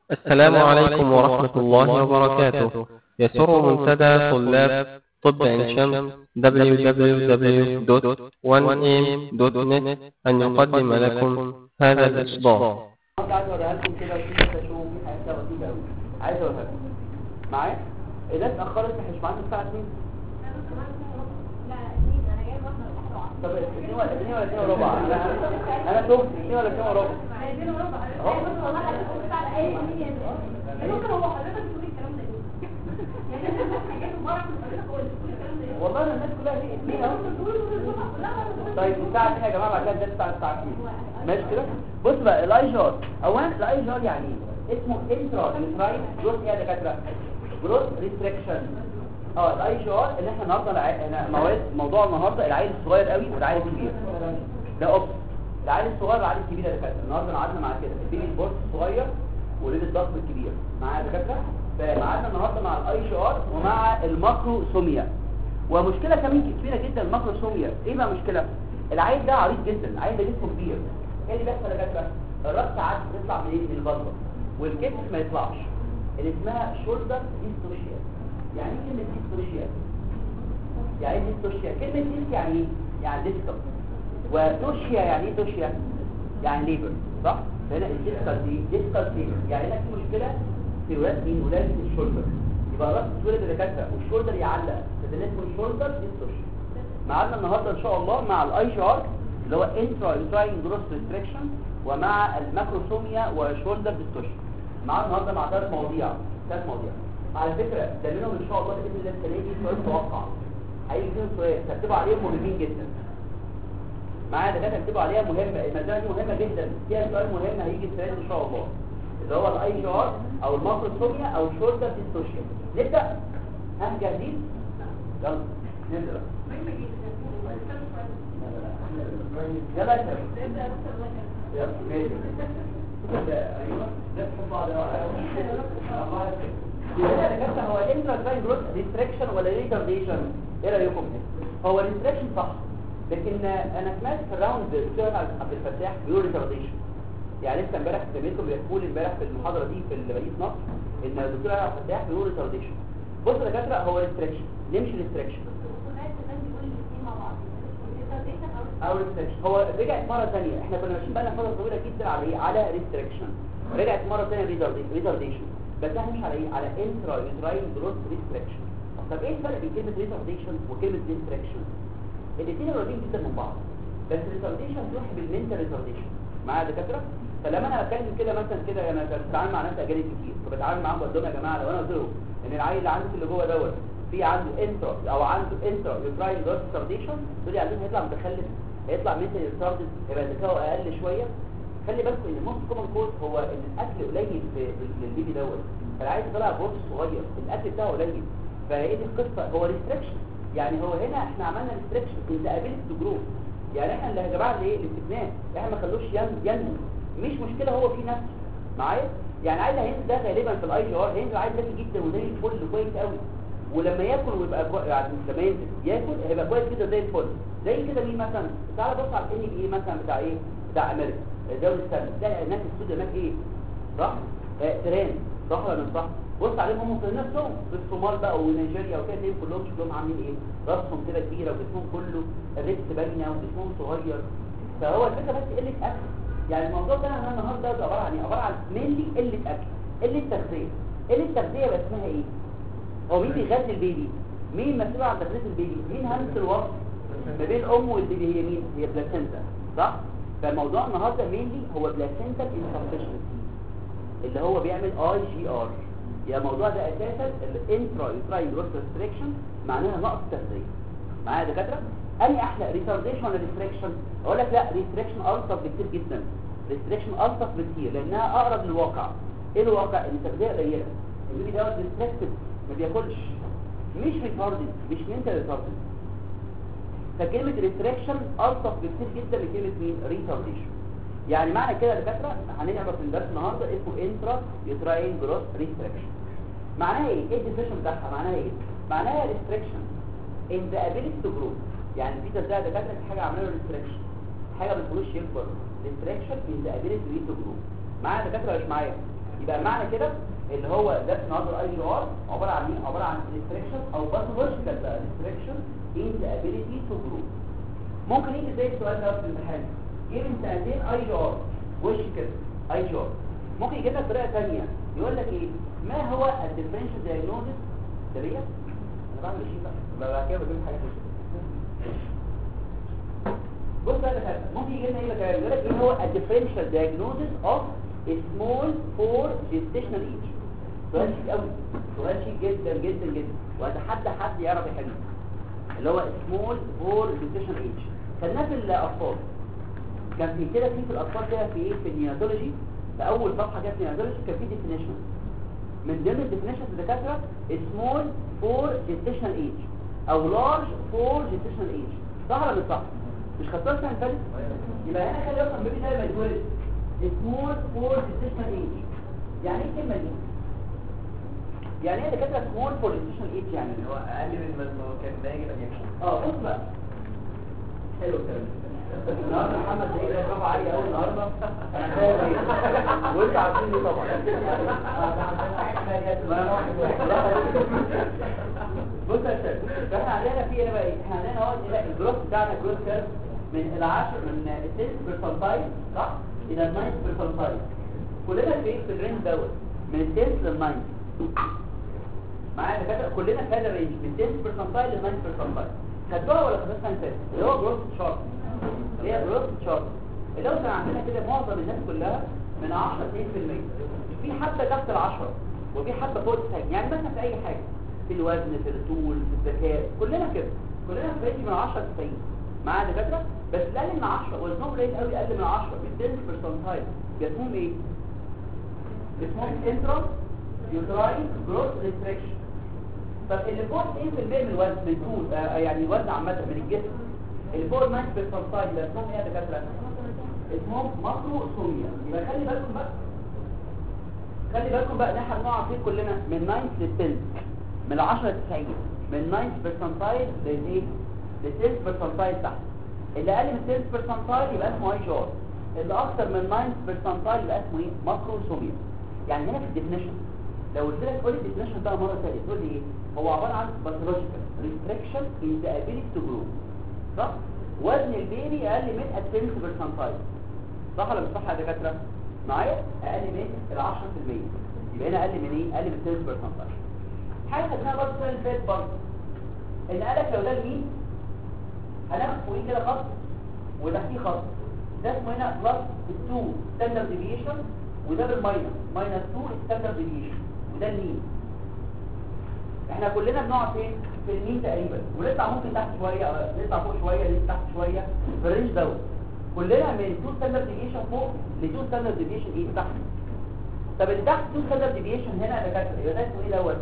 السلام عليكم ورحمة الله وبركاته يسر منتدى طلاب طب عين شمس www.1am.net أن يقدم لكم هذا الإصدار عايز اوريها لكم كده وفي شوف في حاجات لطيفه قوي عايز اوريها لكم معايا الناس اتاخرت مش معانا الساعه 2 طب 2 ولا 2 ولا 2 وربع انا انا تهت 2 ولا 2 وربع والله انا الناس كلها هي اتنين اهو طيب الساعه 2 يا جماعه بعد كده ده الساعه الساعه 2 ماشي كده بص بقى الاي جار اولا الاي جار يعني ايه اسمه انترا انتراين جروث ايه يا دكاتره جروث ريستريكشن اه الاي جار اللي احنا النهارده الع- احنا مواد موضوع النهارده العيل الصغير قوي والعيل الكبير ده اوبس العيل الصغير والعيل الكبير يا دكاتره النهارده قعدنا مع كده البيبي البورس الصغير وليد الضغط الكبير معايا يا دكاتره فقعدنا النهارده مع الاي جي ار ومع الماكروسوميا ومشكله كمان كبيره جدا الماكروسوميا ايه بقى مشكله العيل ده عريض جدا العيل ده جسمه كبير ايه اللي بيحصل يا دكاتره الراس ساعات بتطلع منين من البطن والكتف ما يطلعش اللي اسمها شولدر ديستوشيا يعني ايه كلمه ديستوشيا يعني ايه ديستوشيا كلمه ديست يعني ايه يعني ديسكم ودوشيا يعني ايه دوشيا يعني ليبر صح فهنا الديسكال دي ديسكال ليبر يعني هنا في مشكله في ولاد مين ولاد الشولدر يبقى الراس تتولد الدكاتره والشولدر يعلق فده اسمه الشولدر ديستوشيا معانا النهارده ان شاء الله مع الاي جي ار اللي هو انترا انتراين جروس ريستريكشن ومع الماكروسوميا وشولدر ديستوشن معانا النهارده مع ثلاث مواضيع ثلاث مواضيع على فكره ده منهم ان شاء الله باذن الله السنه دي سؤال متوقع هيجي فيهم سؤال تكتبوا عليهم مهمين جدا معايا دكاتره تكتبوا عليها مهمه المساله دي مهمه جدا فيها سؤال مهم هيجي السنه دي ان شاء الله اللي هو الاي جي ار او الماكروسوميا او الشولدر ديستوشن نبدا ها جاهزين يلا نبدا يلا يا شباب يلا ماشي ايوه نفس بعض هو الانترا جروث ريستريكشن ولا ريتارديشن ايه رايكم هو ريستريكشن صح لكن انا سمعت في الراوند بتاع عبد الفتاح بيقول ريتارديشن يعني لسه امبارح زميلكم بيحكوا لي امبارح في المحاضره دي في مدينه نصر ان الدكتور عبد الفتاح بيقول ريتارديشن بص يا دكاتره هو ريستريكشن نمشي ريستريكشن او ريستريكشن هو رجعت مره ثانيه احنا كنا ماشيين بقى فتره طويله جدا على ايه على ريستريكشن رجعت مره ثانيه ريتارديشن بس احنا مش على ايه على انترا يوتراين جروث ريستريكشن طب ايه الفرق بين كلمه ريتارديشن وكلمه ريستريكشن الاثنين قريبين جدا من بعض بس ريتارديشن تروح بالمنتال ريتارديشن معايا يا دكاتره فلما انا بتكلم كده مثلا كده انا بتعامل مع ناس اجانب كتير فبتعامل معاهم بقول لهم يا جماعه لو انا قلت لهم ان العيل اللي عندك اللي جوه دوت في عنده انترا او عنده انترا يوتراين جروث ريتارديشن دول يعني هيطلع متخلف هيطلع منتال ريتاردد هيبقى ذكائه اقل شويه خلي بالكم ان موست كومن كوز هو ان الاكل قليل في في البيبي دوت فالعيل طلع بورس صغير الاكل بتاعه قليل فايه دي القصه هو ريستريكشن يعني هو هنا احنا عملنا ريستريكشن انت قابلت تو يعني احنا اللي يا جماعه اللي ايه اللي سبناه احنا ما خلوش ينمو مش مشكله هو في نفسه معايا يعني عايز هينزل ده غالبا في الاي جي ار هينزل عايز ذكي جدا وزي الفل كويس قوي ولما ياكل ويبقى كوي... يعني لما ينزل ياكل هيبقى كويس جدا زي الفل زي كده مين مثلا تعال بص على الان بي اي مثلا بتاع ايه بتاع امريكا الدوري السنه تلاقي الناس السود هناك ايه صح آه تران صح ولا مش صح بص عليهم هم في نفسهم في الصومال بقى ونيجيريا وكده تلاقيهم كلهم شكلهم عاملين ايه راسهم كده كبيره وجسمهم كله الريكس باينه وجسمهم صغير فهو الفكره بس قله اكل يعني الموضوع ده انا النهارده عباره عن ايه عباره عن مينلي قله اكل قله تغذيه قله تغذيه بقى اسمها ايه هو مين بيغذي البيبي مين مسؤول عن تغذيه البيبي مين هندسه الوصف ما بين الام والبيبي هي مين هي بلاسينتا صح فالموضوع النهارده مينلي هو بلاسينتا انسفشنسي اللي هو بيعمل اي جي ار يا الموضوع ده اساسا الانترا يوتراين جروث ريستريكشن معناها نقص تغذيه معايا يا دكاتره اني احلى ريتارديشن ولا ريستريكشن اقول لك لا ريستريكشن الطف بكتير جدا ريستريكشن الطف بكتير لانها اقرب للواقع ايه الواقع ان التغذيه قليله البيبي دوت ريستريكتد ما بياكلش مش ريتاردد مش منتال ريتاردد فكلمه ريستريكشن الطف بكتير جدا من كلمه مين ريتارديشن يعني معنى كده يا دكاتره هنعرف في الدرس النهارده اسمه انترا يوتراين جروث ريستريكشن معناها ايه ايه الديفينيشن بتاعها معناها ايه معناها ريستريكشن ان ذا ابيليتي تو جرو يعني في تزايا دكاتره في حاجه عامله ريستريكشن حاجه ما بتخلوش يكبر ريستريكشن ان ذا ابيليتي تو جرو معايا دكاتره مش معايا يبقى معنى كده اللي هو ده النهارده الاي جي ار عباره عن ايه عباره عن ريستريكشن او باثولوجيكال بقى ريستريكشن ان ذا ابيليتي تو جرو ممكن يجي زي السؤال ده في الامتحان جه من سنتين اي جي ار وش كده اي جي ار ممكن يجيب لك طريقه ثانيه يقول لك ايه ما هو الديفرنشال دايجنوستس ده ليه انا بعمل شيء بقى بعد كده بجيب حاجات بص بقى ده ممكن يجي لنا ايه بقى يقول لك ايه هو الديفرنشال دايجنوستس اوف سمول فور جيستيشنال ايج سؤال شيك قوي سؤال شيك جدا جدا جدا واتحدى حد يعرف يحله اللي هو سمول فور جيستيشنال ايج خدناه في الاطفال كان في كده في في الاطفال كده في ايه في النياتولوجي في اول صفحه كده في النياتولوجي كان في ديفينيشن من ضمن الديفينيشنز الدكاتره سمول فور جيستيشنال ايج او لارج فور جيستيشنال ايج صح ولا مش صح مش خدتها السنه اللي فاتت يبقى هنا خلي بالك البيبي ده لما يتولد سمول فور جيستيشنال ايج يعني ايه الكلمه دي يعني ايه دكاتره سمول فور جيستيشنال ايج يعني اللي هو اقل من ما كان باجي بجيبه اه بص بقى حلو الكلام النهارده محمد ايه ده برافو علي قوي النهارده انا فاهم ايه وانت عارفين ايه طبعا بص يا شباب فاحنا عندنا في ايه بقى ايه احنا عندنا اهو لا الجروث بتاعنا جروث كيرف من العشر من 6 برسنتايل صح الى 9 برسنتايل كلنا في في الرينج دوت من ال 10 لل 9 معايا دكاتره كلنا في هذا الرينج من 10 برسنتايل ل 9 برسنتايل خدوها ولا خدوها السنه اللي فاتت اللي هو جروث شارت اللي هي جروث شارت اللي هو كان عندنا كده معظم الناس كلها من 10 ل 2% في حبه تحت ال 10 وفي حبه فوق ال 90 يعني مثلا في اي حاجه في الوزن في الطول في الذكاء كلنا كده كلنا في رينج من 10 ل 90 معايا دكاتره بس اقل من 10 وزنهم قليل قوي اقل من 10 من 10 برسنتايل اسمهم ايه اسمهم انترا يوتراين جروث ريستريكشن طب اللي فوق 90% من الوزن من الطول آه يعني الوزن عامه من الجسم اللي فوق 9 برسنتايل ده اسمهم ايه يا دكاتره اسمهم ماكروسوميا يبقى خلي بالكم بقى خلي بالكم بقى ان احنا بنقع فيه كلنا من 9 ل 10 من 10 ل 90 من 9 برسنتايل لايه ل 10 برسنتايل تحت اللي اقل من 10 برسنتايل يبقى اسمه اي جار اللي اكتر من 9 برسنتايل يبقى اسمه ايه ماكروسوميا يعني هنا في الديفينيشن لو قلت لك قول الديفينيشن ده مره ثانيه تقول لي ايه هو عباره عن باثولوجيكال ريستريكشن ان ذا ابيليتي تو جرو صح وزن البيبي اقل من 10 برسنتايل صح ولا مش صح يا دكاتره معايا اقل من ال 10% يبقى هنا اقل من ايه اقل من 10 برسنتايل حاجه خدناها برضه السنه اللي فاتت برضه ان قالك لو ده اليمين هناخد فوقيه كده خط وتحتيه خط ده اسمه هنا بلس 2 ستاندرد ديفيشن وده بالماينس ماينس 2 ستاندرد ديفيشن وده المين احنا كلنا بنقعد فين في المين تقريبا ونطلع ممكن تحت شويه أو نطلع فوق شويه نطلع تحت شويه في الرينج دوت كلنا من 2 ستاندرد ديفيشن فوق ل 2 ستاندرد ديفيشن ايه تحت طب اللي تحت 2 ستاندرد ديفيشن هنا يا دكاتره يبقى ده اسمه ايه دوت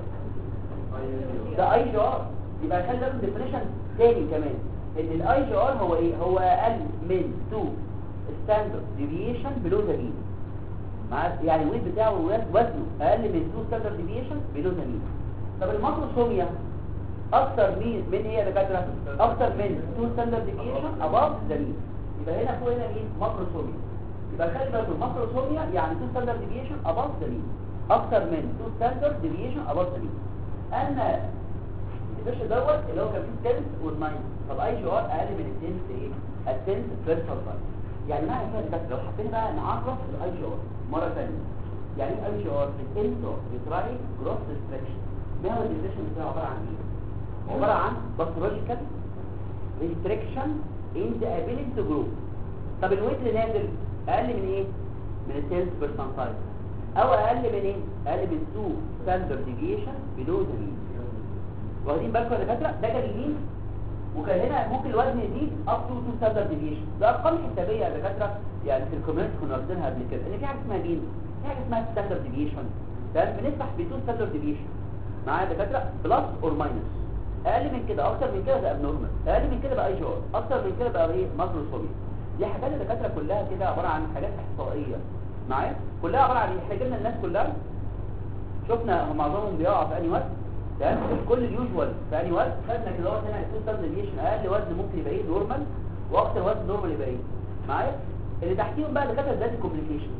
ده اي جي ار يبقى خلي بالك ديفينيشن تاني كمان ان الاي جي ار هو ايه هو اقل من 2 ستاندرد ديفيشن بلو ذا مين يعني الويت بتاعه وزنه اقل من 2 ستاندرد ديفيشن بلو ذا مين طب الماكروسوميا اكتر من من ايه يا دكاتره اكتر من 2 ستاندرد ديفيشن اباف ذا مين يبقى هنا فوق هنا مين ماكروسوميا يبقى خلي بالك الماكروسوميا يعني 2 ستاندرد ديفيشن اباف ذا مين اكتر من 2 ستاندرد ديفيشن اباف ذا مين اما الدش دوت اللي هو كان فيه 10 وال9 طب اي جي ار اقل من ال 10 ايه ال 10 بيرسنتايل يعني معنى كده بس لو حبينا بقى نعرف الاي جي ار مره ثانيه يعني ايه اي جي ار الانترو يوتراين جروث ريستريكشن ما هو الديفينيشن بتاعه عباره عن ايه عباره عن باثولوجيكال ريستريكشن ان ذا ابيليتي تو جرو طب الويت اللي نازل اقل من ايه من ال 10 بيرسنتايل او اقل من ايه اقل من 2 ستاندرد ديفيشن بلو ذا مين واخدين بالكم يا دكاتره ده كان اليمين وكان هنا ممكن الوزن يزيد اب تو 2 ستاندرد ديفيشن ده ارقام حسابيه يا دكاتره يعني في الكومنت كنا واخدينها قبل كده ان في حاجه اسمها مين في حاجه اسمها ستاندرد ديفيشن تمام بنسبح ب 2 ستاندرد ديفيشن معايا يا دكاتره بلس اور ماينس اقل من كده اكتر من كده ده ابنورمال اقل من كده بقى اي جي ار اكتر من كده بقى ايه ماكروسوميا دي حاجات الدكاتره كلها كده عباره عن حاجات احصائيه معايا كلها عباره عن ايه احنا جبنا الناس كلها شفنا هم معظمهم بيقعوا في انهي وقت تمام كل اليوجوال في انهي وقت خدنا كده وقت هنا 2 ستاندرد ديفيشن اقل وزن ممكن يبقى ايه نورمال واكتر وزن نورمال يبقى ايه معايا اللي تحتيهم بقى دكاتره ذات الكومبليكيشن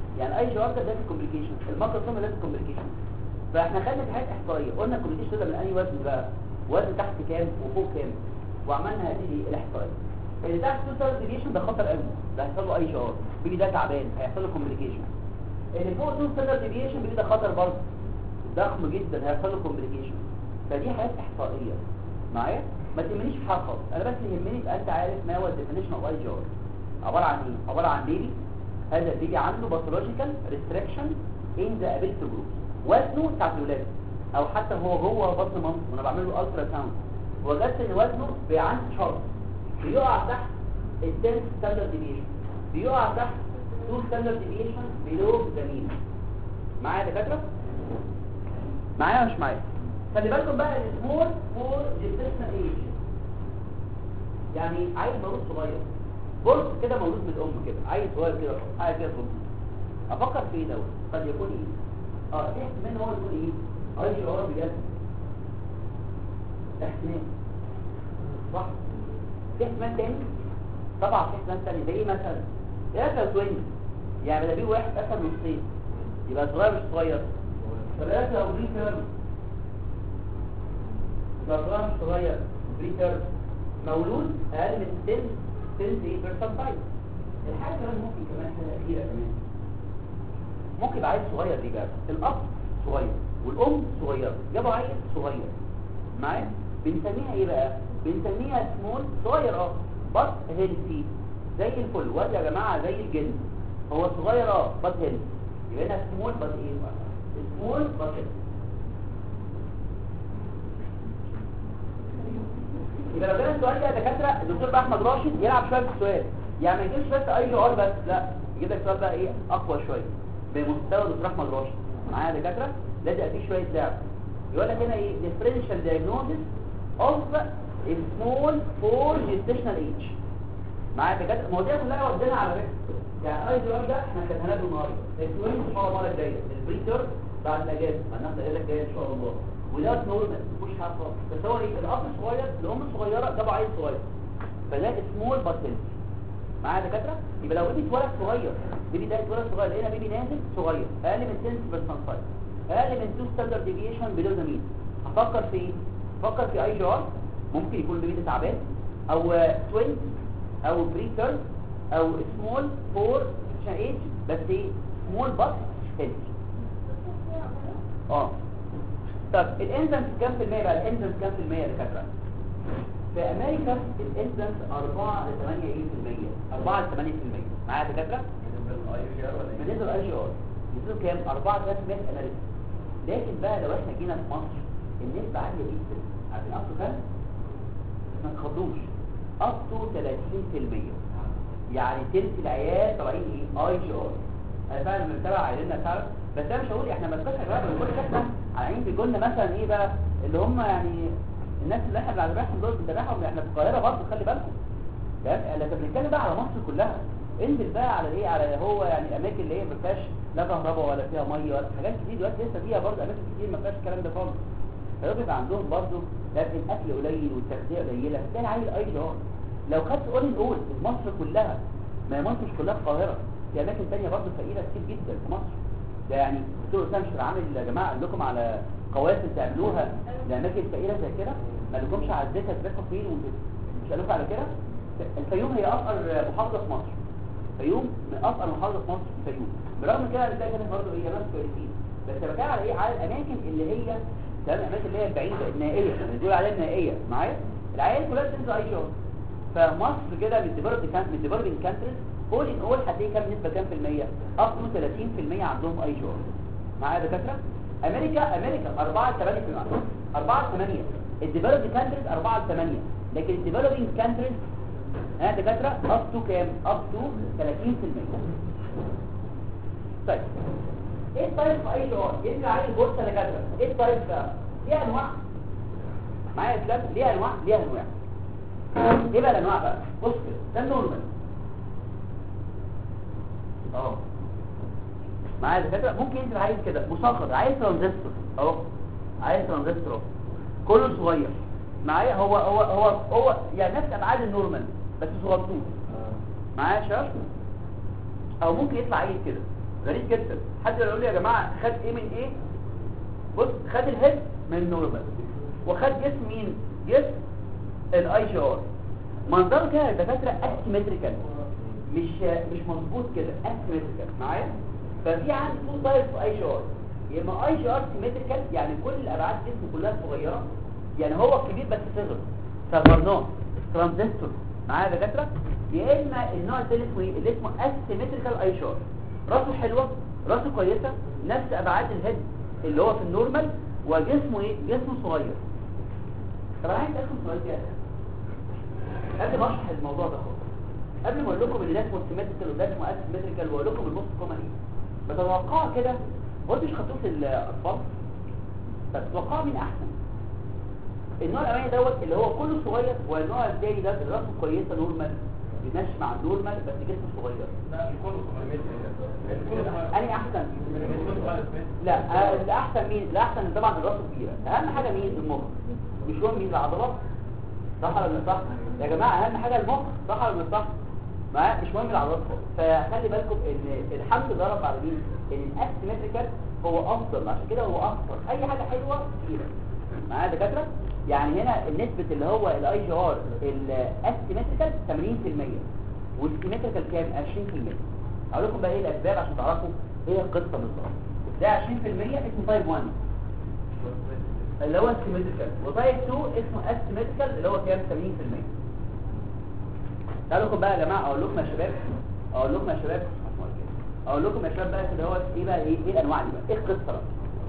يعني اي جواب ده لازم كومبليكيشن الماكروسوم لازم كومبليكيشن فاحنا خدنا في حاجات احصائيه قلنا الكومبليكيشن ده من اي وزن بقى وزن تحت كام وفوق كام وعملنا هذه الاحصائيه اللي تحت توتال ديفيشن ده خطر قوي ده هيحصل له اي جواب بيجي ده تعبان هيحصل له كومبليكيشن اللي فوق توتال ديفيشن بيجي ده خطر برضه ضخم جدا هيحصل له كومبليكيشن فدي حاجات احصائيه معايا ما تهمنيش في حاجه خالص انا بس يهمني يبقى انت عارف ما هو الديفينيشن اوف اي جواب عباره عن ايه عباره عن بيبي هذا البيبي عنده باثولوجيكال ريستريكشن ان ذا ابيلتي جروب وزنه بتاع الولاده او حتى هو جوه بطن مامته وانا بعمل له الترا ساوند وجدت ان وزنه عند شرط بيقع تحت ال 10 ستاندرد ديفيشن بيقع تحت 2 ستاندرد ديفيشن بيلو زميل معايا يا دكاتره معايا ولا مش معايا خلي بالكم بقى السمول فور جيستيشنال ايج يعني عيل مولود صغير بص كده مولود من الام كده عيل صغير كده حاجه كده صغير افكر في ايه دوت قد يكون ايه اه في احتمال هو يكون ايه اي شعور بجد احتمال صح في احتمال تاني طبعا في احتمال تاني زي ايه مثلا يا توين يعني ده بيه واحد اسهل نصين يبقى صغير مش صغير ثلاثة او بري تيرم يبقى صغير مش صغير بري تيرم مولود اقل من 10 10 سايز الحاجة كمان ممكن كمان حاجة أخيرة كمان ممكن يبقى عيل صغير دي بقى الأب صغير والأم صغيرة جابوا عيل صغير معايا بنسميها ايه بقى بنسميها سمول صغير اه بس هيلثي زي الفل واد يا جماعة زي الجن هو صغير اه بس هيلثي يبقى هنا سمول بس ايه بقى سمول بس هيلثي يبقى لو كان السؤال ده يا دكاتره الدكتور بقى احمد راشد يلعب شويه في السؤال يعني ما يجيبش بس اي سؤال بس لا يجيب لك سؤال بقى ايه اقوى شويه بمستوى الدكتور احمد راشد معايا يا دكاتره لازم يبقى فيه شويه لعب يقول لك هنا ايه differential diagnosis of a small for gestational age معايا يا دكاتره المواضيع كلها ودينا على فكره يعني اي سؤال ده احنا خدناه النهارده السؤال ان شاء الله المره الجايه البريتر بعد الاجازه هناخد الاجازه الجايه ان شاء الله وده نورمال مفيش حاجه خالص بس هو ايه الاب صغير الام صغيره جابوا عيل صغير فده سمول باتل معايا يا دكاتره يبقى لو بيبي اتولد صغير بيبي ده اتولد صغير لقينا بيبي نازل صغير اقل من 10 سايز اقل من 2 ستاندرد ديفيشن بلو ذا مين افكر في ايه افكر في اي جار ممكن يكون بيبي تعبان او توين او بريتر او سمول فور ايج بس ايه سمول بس هيلث اه طب الانزيمز كام في المية بقى الانزيمز كام في المية يا دكاتره في امريكا الانزيمز 4 ل 8 ايه في المية 4 ل 8 في المية معايا يا دكاتره بالنسبه للاي جي ار يصيروا كام 4 ل 3 في امريكا لكن بقى لو احنا جينا في مصر النسبه عاليه جدا عارفين اب كام ما تخضوش اب تو 30% يعني تلت العيال طالعين ايه اي جي ار انا فعلا متابع عيالنا فعلا بس انا مش هقول احنا ما نبقاش يا بنقول احنا على عين بيقولنا مثلا ايه بقى اللي هم يعني الناس اللي احنا بنذبحهم دول بنذبحهم احنا في القاهره برضه خلي بالكم تمام لكن بنتكلم بقى على مصر كلها انزل بقى على ايه على هو يعني الاماكن اللي هي ما فيهاش لا كهرباء ولا فيها ميه ولا حاجات كتير دلوقتي لسه فيها برضه اماكن كتير ما فيهاش الكلام ده خالص فيبقى عندهم برضه لكن الاكل قليل والتغذيه قليله ده العيل اي جار لو خدت اول ان اول مصر كلها ما هي مصر مش كلها القاهره في اماكن ثانيه برضه فقيره كتير جدا في مصر ده يعني دكتور اسامه مش عامل يا جماعه قال لكم على قواسم تعملوها لاماكن فقيره زي كده ما لكمش على الذكر تذاكروا فين مش قال لكم على كده الفيوم هي اصغر محافظه في مصر الفيوم من اصغر محافظه في مصر الفيوم برغم كده هتلاقي كده برضه ايه ناس كويسين بس بتكلم على ايه على الاماكن اللي هي تمام الاماكن اللي هي البعيده النائيه اللي بيقولوا عليها النائيه معايا العيال كلها بتنزل اي شغل فمصر كده من الديفلوبينج كانت من الديفلوبينج كانتريز اول ان اول هتلاقي كام نسبه كام في الميه اب تو 30% عندهم اي شغل معايا دكاتره امريكا امريكا 4 ل 8 في المية 4 ل 8 الديفلوبينج كانتريز 4 ل 8 لكن الديفلوبينج كانتريز ها دكاتره اب تو كام اب تو 30% طيب ايه الطيب في اي شغل يرجع عليه البورصه دكاتره ايه الطيب بقى ليه انواع معايا يا اسلام ليه انواع ليه انواع ايه بقى الانواع بقى بص كده ده نورمال اهو معايا دكاتره ممكن ينزل عايز كده مصغر عايز ترانزستور اهو عايز ترانزستور اهو كله صغير معايا هو هو هو هو يعني نفس ابعاد النورمال بس صغنطوط معايا يا شباب او ممكن يطلع عيل كده غريب جدا حد يقول لي يا جماعه خد ايه من ايه بص خد الهيد من النورمال وخد جسم مين جسم الاي جي ار منظره كده يا دكاتره اسيمتريكال مش مش مظبوط كده اسيمتريكال معايا ففي عندي تو تايبس في اي جي ار يا اما اي جي ار سيمتريكال يعني كل الابعاد جسمه كلها صغيره يعني هو كبير بس صغر صغرناه ترانزستور معايا يا دكاتره يا اما النوع الثاني اسمه ايه اللي اسمه اسيمتريكال اي جي ار راسه حلوه راسه كويسه نفس ابعاد الهيد اللي هو في النورمال وجسمه ايه جسمه صغير طب انا عايز اسالكم سؤال كده قبل ما اشرح الموضوع ده خالص قبل ما اقول لكم ان ده اسمه سيمتريكال وده اسمه اسيمتريكال واقول لكم النص كومن ايه بتوقعوا كده هو انتوا مش خدتوه في الاطفال طب تتوقعوا مين احسن النوع الاولاني دوت اللي هو كله صغير والنوع الثاني ده اللي راسه كويسه نورمال بيمشي مع النورمال بس جسمه صغير لا كله انهي احسن لا آه، الاحسن مين الاحسن طبعا الراس كبيره اهم حاجه مين المخ مش هو مين العضلات صح ولا مش صح يا جماعه اهم حاجه المخ صح ولا مش صح ما مش مهم العضلات خالص فخلي بالكم ان الحمد لله رب العالمين ان الاسيمتريكال هو افضل عشان كده هو اكثر اي حاجه حلوه كتيره معايا يا دكاتره يعني هنا النسبه اللي هو الاي جي ار الاسيمتريكال 80% والسيمتريكال كام 20% اقول لكم بقى ايه الاسباب عشان تعرفوا ايه القصه بالظبط ده 20% اسمه تايب 1 اللي هو السيمتريكال وتايب 2 اسمه اسيمتريكال اللي هو كام 80% تعالوا لكم بقى يا جماعه اقول لكم يا شباب اقول لكم يا شباب اقول لكم يا شباب بقى اللي هو ايه بقى ايه ايه الانواع دي بقى ايه القصه بقى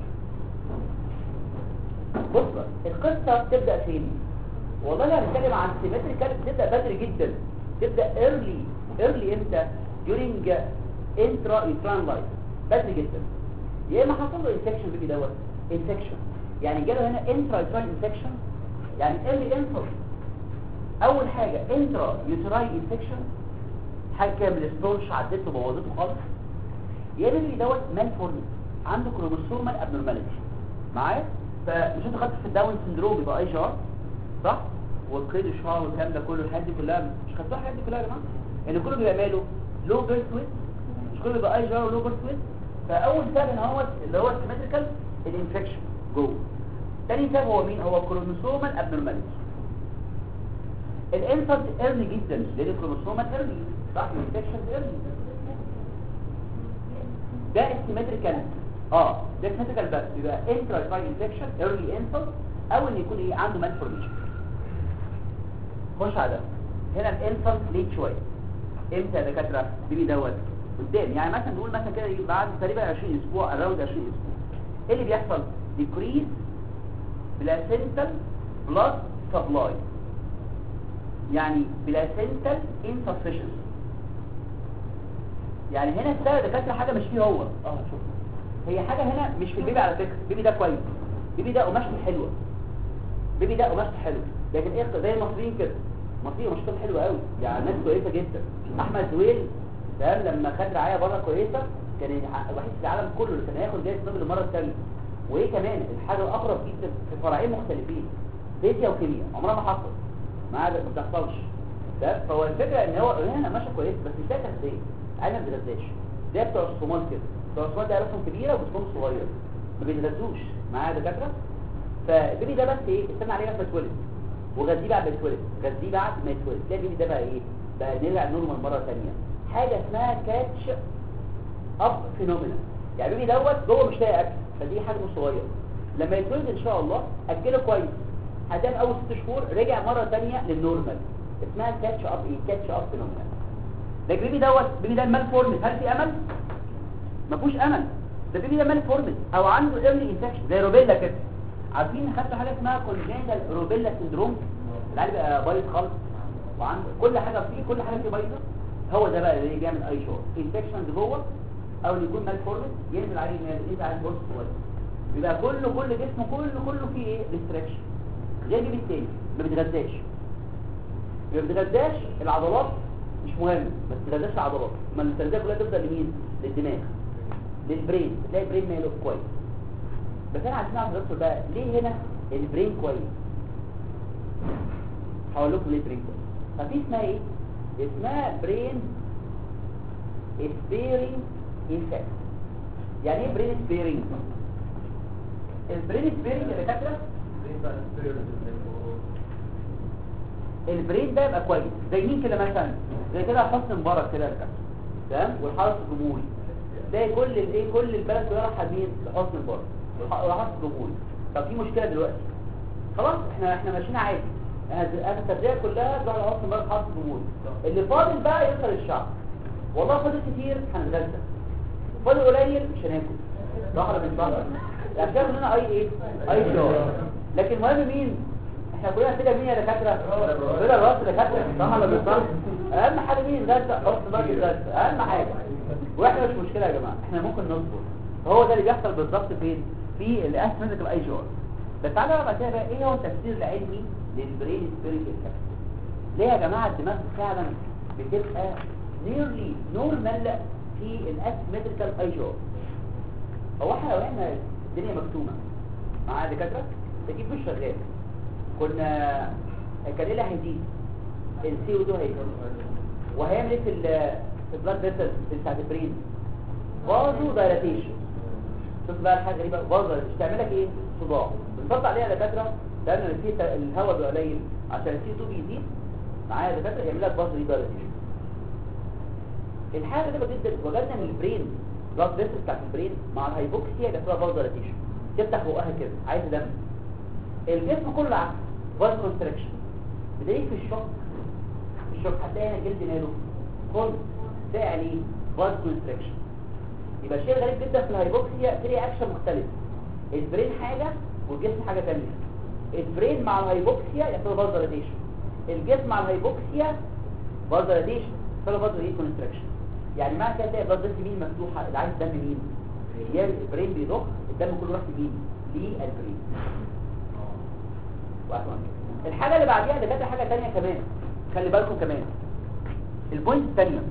بص بقى، القصه بتبدا فين والله انا هنتكلم عن سيمتريكال بتبدا بدري جدا تبدا early early امتى during intra uterine life بدري جدا يا اما حصل له انفكشن بيجي دوت انفكشن يعني جاله هنا intra uterine infection يعني early insult اول حاجه intra uterine infection حاجه كده من الستونش عدته بوظته خالص يا اما بيجي دوت مالفورم عنده كروموسومال ابنورماليتي معايا فمش انت خدت في الداون سندروم يبقى اي جار صح والقيد الشعر والكلام ده كله الحاجات دي كلها مش خدتوها الحاجات دي كلها يا جماعه ان كله بيبقى ماله لو بيرث ويت مش كله بيبقى اي جار ولو بيرث ويت فاول سبب هنا هو اللي هو السيمتريكال الانفكشن جوه تاني سبب هو مين هو كروموسومال ابنورماليتي الانفانت ايرلي جدا لان الكروموسومال ايرلي صح الانفكشن ايرلي ده السيمتريكال اه ده السيمتريكال بس يبقى انترا فاي انفكشن ايرلي انسلت او ان يكون ايه عنده مالفورميشن خش على ده هنا الانسلت ليت شويه امتى يا دكاتره بيبي دوت قدام يعني مثلا نقول مثلا كده إيه، بعد تقريبا 20 اسبوع اراوند 20 اسبوع ايه اللي بيحصل ديكريز بلاسنتال بلاد سبلاي يعني بلاسنتال insufficiency يعني هنا السبب دكاتره حاجه مش فيه هو اه شوف هي حاجه هنا مش في البيبي على فكره البيبي ده كويس البيبي ده قماشته حلوه البيبي ده قماشته حلوه لكن ايه زي المصريين كده المصريين قماشتهم حلوه قوي يعني ناس كويسه جدا احمد زويل تمام لما خد رعايه بره كويسه كان الوحيد في العالم كله اللي كان هياخد جائزه نوبل المره الثانيه وايه كمان الحاجه الاقرب جدا في فرعين مختلفين فيزياء وكيمياء عمرها ما حصلت ما عاد- ما بتحصلش ده فهو الفكره ان هو هنا ماشي كويس بس مش ده تغذيه انا ما بتغذاش ده بتوع الصومال كده بتوع الصومال ده راسهم كبيره وجسمهم صغير ما بيتغذوش معايا دكاتره فالبيبي ده بس ايه استنى عليه لما يتولد وغذيه بعد ما يتولد غذيه بعد ما يتولد تلاقي البيبي ده بقى ايه بقى نرجع نورمال مره ثانيه حاجه اسمها كاتش اب فينومينا يعني البيبي دوت جوه مش لاقي اكل فدي حجمه صغير لما يتولد ان شاء الله اكله كويس هتلاقي في اول ست شهور رجع مره ثانيه للنورمال اسمها كاتش اب ايه كاتش اب فينومينا لكن البيبي دوت البيبي ده المال فورمت هل في امل ما فيهوش امل ده البيبي ده مال فورمت او عنده ايرلي انفكشن زي روبيلا كده عارفين خدتوا حاجه اسمها كونجنتال روبيلا سندروم العيال بقى بايظ خالص وعنده كل حاجه فيه كل حاجه فيه بايظه هو ده بقى اللي بيعمل اي شغل انفكشن جوه او اللي يكون مال فورمت ينزل عليه ينزل عليه بورس صغير يبقى كله كل جسمه كله كله فيه ايه ريستريكشن غير البيبي التاني ما بيتغذاش ما بتغذاش العضلات مش مهم بس تغذاش العضلات ما التغذيه كلها تفضل لمين للدماغ للبرين تلاقي البرين ماله كويس بس انا عايزين نعرف دكتور بقى ليه هنا البرين كويس هقول لكم ليه البرين كويس ففي اسمها ايه اسمها برين سبيرنج ايفكت يعني ايه برين سبيرنج البرين سبيرنج يا دكاتره البرين ده يبقى كويس زي مين كده مثلا زي كده حسن مبارك كده يا دكاتره تمام والحرس الجمهوري تلاقي كل الايه كل البلد كلها رايحه لمين لحسن مبارك والحرس الجمهوري طب في مشكله دلوقتي خلاص احنا احنا ماشيين عادي انا التربيه كلها تروح لحسن مبارك حرس الجمهوري اللي فاضل بقى يوصل الشعب والله فاضل كتير هنتغدى فاضل قليل مش هناكل صح ولا مش صح الاشياء كلنا اي ايه اي شهر لكن المهم مين احنا كلنا كده مين يا دكاتره كده الراس دكاتره صح ولا مش صح اهم حاجه مين يتغدى حط بقى يتغدى اهم حاجه واحنا مش مشكله يا جماعه احنا ممكن نصبر هو ده اللي بيحصل بالظبط فين في الاسمنتيك اي جار بس تعالى بقى كده بقى ايه هو التفسير العلمي للبرين سبيريت افكت ليه يا جماعه الدماغ فعلا بتبقى نيرلي نورمال في الاسمتريكال اي جار هو احنا لو احنا الدنيا مكتومه مع دكاتره تجيب مش شغال كنا كان ايه اللي هيزيد السي او 2 هيزيد وهيعمل ايه في ال في البلاد فيسل بتاعت البرين فازو دايلاتيشن شوف بقى الحاجه غريبه فازو دايلاتيشن تعمل لك ايه صداع بنحط عليها دكاتره لان في الهواء بيبقى قليل عشان السي 2 بيزيد معايا دكاتره يعمل لك فازو دايلاتيشن الحاجه غريبه جدا وجدنا ان البرين بلاد فيسل بتاعت البرين مع الهايبوكسيا جات لها فازو دايلاتيشن تفتح بقها كده عايز دم الجسم كله عكس فاز كونستريكشن بدليل في الشوك الشوك هتلاقي هنا جلد ماله خلص تلاقي عليه فاز كونستريكشن يبقى شيء غريب جدا في الهايبوكسيا تلاقي اكشن مختلف البرين حاجه والجسم حاجه ثانيه البرين مع الهايبوكسيا يحصل فاز دايلاتيشن الجسم مع الهايبوكسيا فاز دايلاتيشن يحصل فاز كونستريكشن يعني معنى كده تلاقي بلاد فيسل مين مفتوحه اللي عايز دم مين هي البرين بيضخ الدم كله راح لمين للبرين وأكمل. الحاجة اللي بعديها اللي كانت حاجة تانية كمان خلي بالكم كمان البوينت الثانية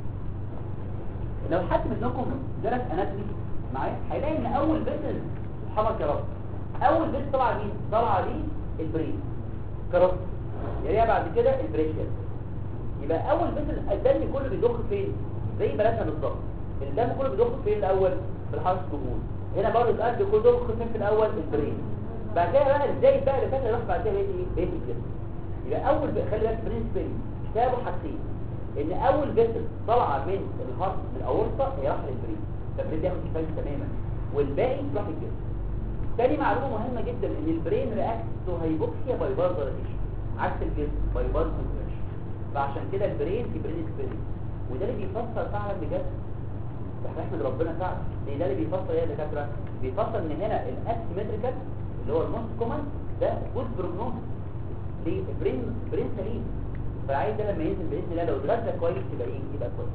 لو حد منكم درس اناتومي معايا هيلاقي ان اول بيت سبحانك يا رب اول بيت طلع مين طلع ليه البرين كرب يليها بعد كده البريشيال يبقى اول بيت الدم كله بيضخ فين زي بلدنا بالظبط الدم كله بيضخ فين الاول في الحرس الجمهور هنا برضه القلب كله بيضخ فين في الاول البرين بعد كده بقى ازاي بقى اللي فات يروح بعد كده ايه بيت الجسم يبقى اول ب... خلي بالك برين سبيري كتابه حاجتين ان اول فيسل طالعه من الهارت من الاورطه هي راح للبرين فالبرين ياخد كفايه تماما والباقي راح للجسم تاني معلومه مهمه جدا ان البرين رياكت تو هايبوكسيا باي بازريشن عكس الجسم باي بازريشن فعشان كده البرين في برين سبيري وده اللي بيفسر فعلا بجد احنا احمد ربنا فعلا لان ده اللي بيفسر ايه يا دكاتره بيفسر ان هنا الاسيمتريكال اللي هو الموست كومن ده جود بروجنوز ليه برين برين سليم فعايز ده لما ينزل باذن الله لو اتغذى كويس يبقى ايه يبقى كويس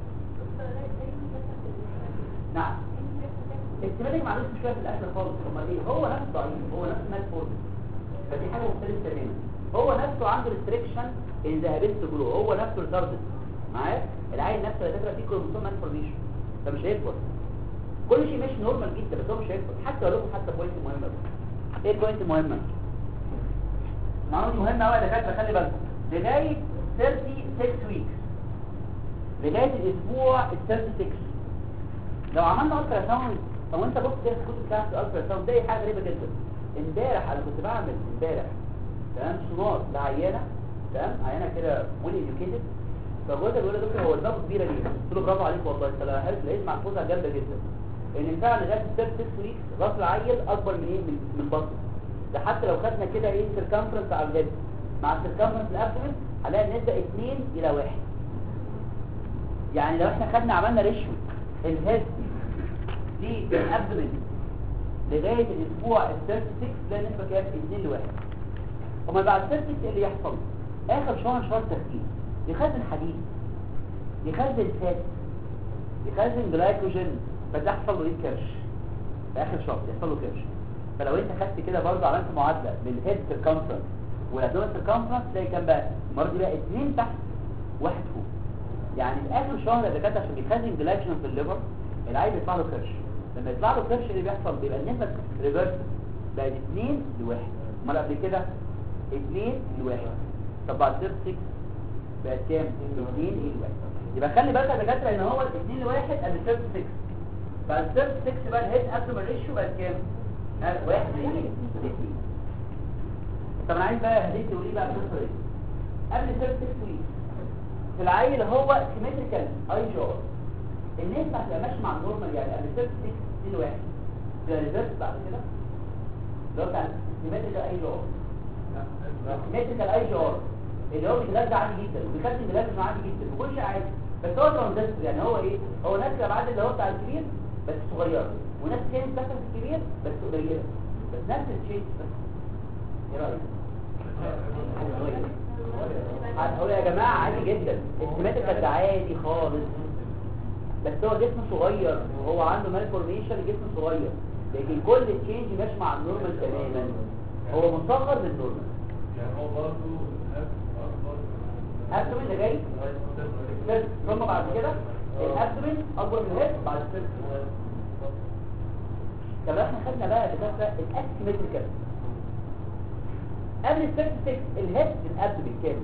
نعم السيمتريك ما عندوش مشكله في الاكل خالص امال ايه هو نفسه ضعيف هو نفسه مال فورد فدي حاجه مختلفه تماما هو نفسه عنده ريستريكشن ان ذهبت جلو هو نفسه ريتاردد معايا العين نفسه على فكره فيه كروموسوم مالفورميشن فمش هيكبر كل شيء ماشي نورمال جدا بس هو مش هيكبر حتى اقول لكم حتى بوينت مهمه بس ايه البوينت المهمه معلومه مهمه قوي يا دكاتره خلي بالكم لغايه 36 ويكس لغايه الاسبوع ال 36 لو عملنا الترا ساوند او انت بص كده في الكتب بتاعت الالترا ساوند تلاقي حاجه غريبه جدا امبارح انا كنت بعمل امبارح تمام سونار لعيانه تمام عيانه كده ويل اديوكيتد فجوزها بيقول لي دكتور هو دماغه كبيره ليه؟ قلت له برافو عليك والله انت لقيت محفوظه جامده جدا ان فعلا لغايه 36 ويكس راس العيل اكبر من ايه من, من بطنه ده حتى لو خدنا كده ايه سيركمفرنس على الهيد مع السيركمفرنس الابدومن هنلاقي النسبه 2 الى 1 يعني لو احنا خدنا عملنا ريشيو الهيد للابدومن لغايه الاسبوع ال 36 تلاقي النسبه كام 2 ل 1 امال بعد 36 ايه اللي يحصل اخر شهر شهر تركيز يخزن حديد يخزن فات يخزن جلايكوجين فتحصل له ايه كرش في اخر شهر يحصل له كرش فلو انت خدت كده برضه عملت معادله بالهيد سيركمفرنس والابدومين سيركمفرنس تلاقي كام بقى المره دي بقى اثنين تحت واحد فوق يعني في اخر شهر يا دكاتره عشان بيخزن جلايكوجين في الليفر العيل بيطلع له كرش لما يطلع له كرش اللي بيحصل بيبقى النسبه ريفرس بقت 2 لواحد امال قبل كده 2 لواحد طب بعد 6 بقت كام 2 لواحد يبقى خلي بالك يا دكاتره ان هو 2 لواحد قبل 6 بعد ثيرد 6 بقى الهيد ابدومين ريشيو بقت كام ها واحد لاثنين طب انا عايز بقى هديت تقولي بقى القصه دي قبل ثيرد 6 ويك في العيل هو سيمتريكال اي جار الناس هتبقى ماشيه مع النورمال يعني قبل ثيرد 6 دي واحد ده ريفرس بعد كده اللي هو بتاع سيمتريكال اي جار سيمتريكال اي جار اللي هو بيتغذى عادي جدا وبيكتب بيتغذى عادي جدا وكل شيء عادي بس هو ترانزستور يعني هو ايه هو نفس الابعاد اللي هو بتاع الكبير بس صغيره ونفس الشيء بتاع الكبير بس قليله بس نفس الشيء بس ايه رايك هقول يا جماعه عادي جدا السيمتريكال ده عادي خالص بس هو جسمه صغير وهو عنده مالفورميشن جسمه صغير لكن كل تشينج ماشي مع النورمال تماما هو مصغر للنورمال يعني هو برضه اكبر الابدومين اللي جاي سيرت ثم بعد كده الابدومين اكبر من الهيد بعد السيرت طب احنا خدنا بقى دكاتره الاسيمتريكال قبل السيرت 6 الهيد الابدومين كام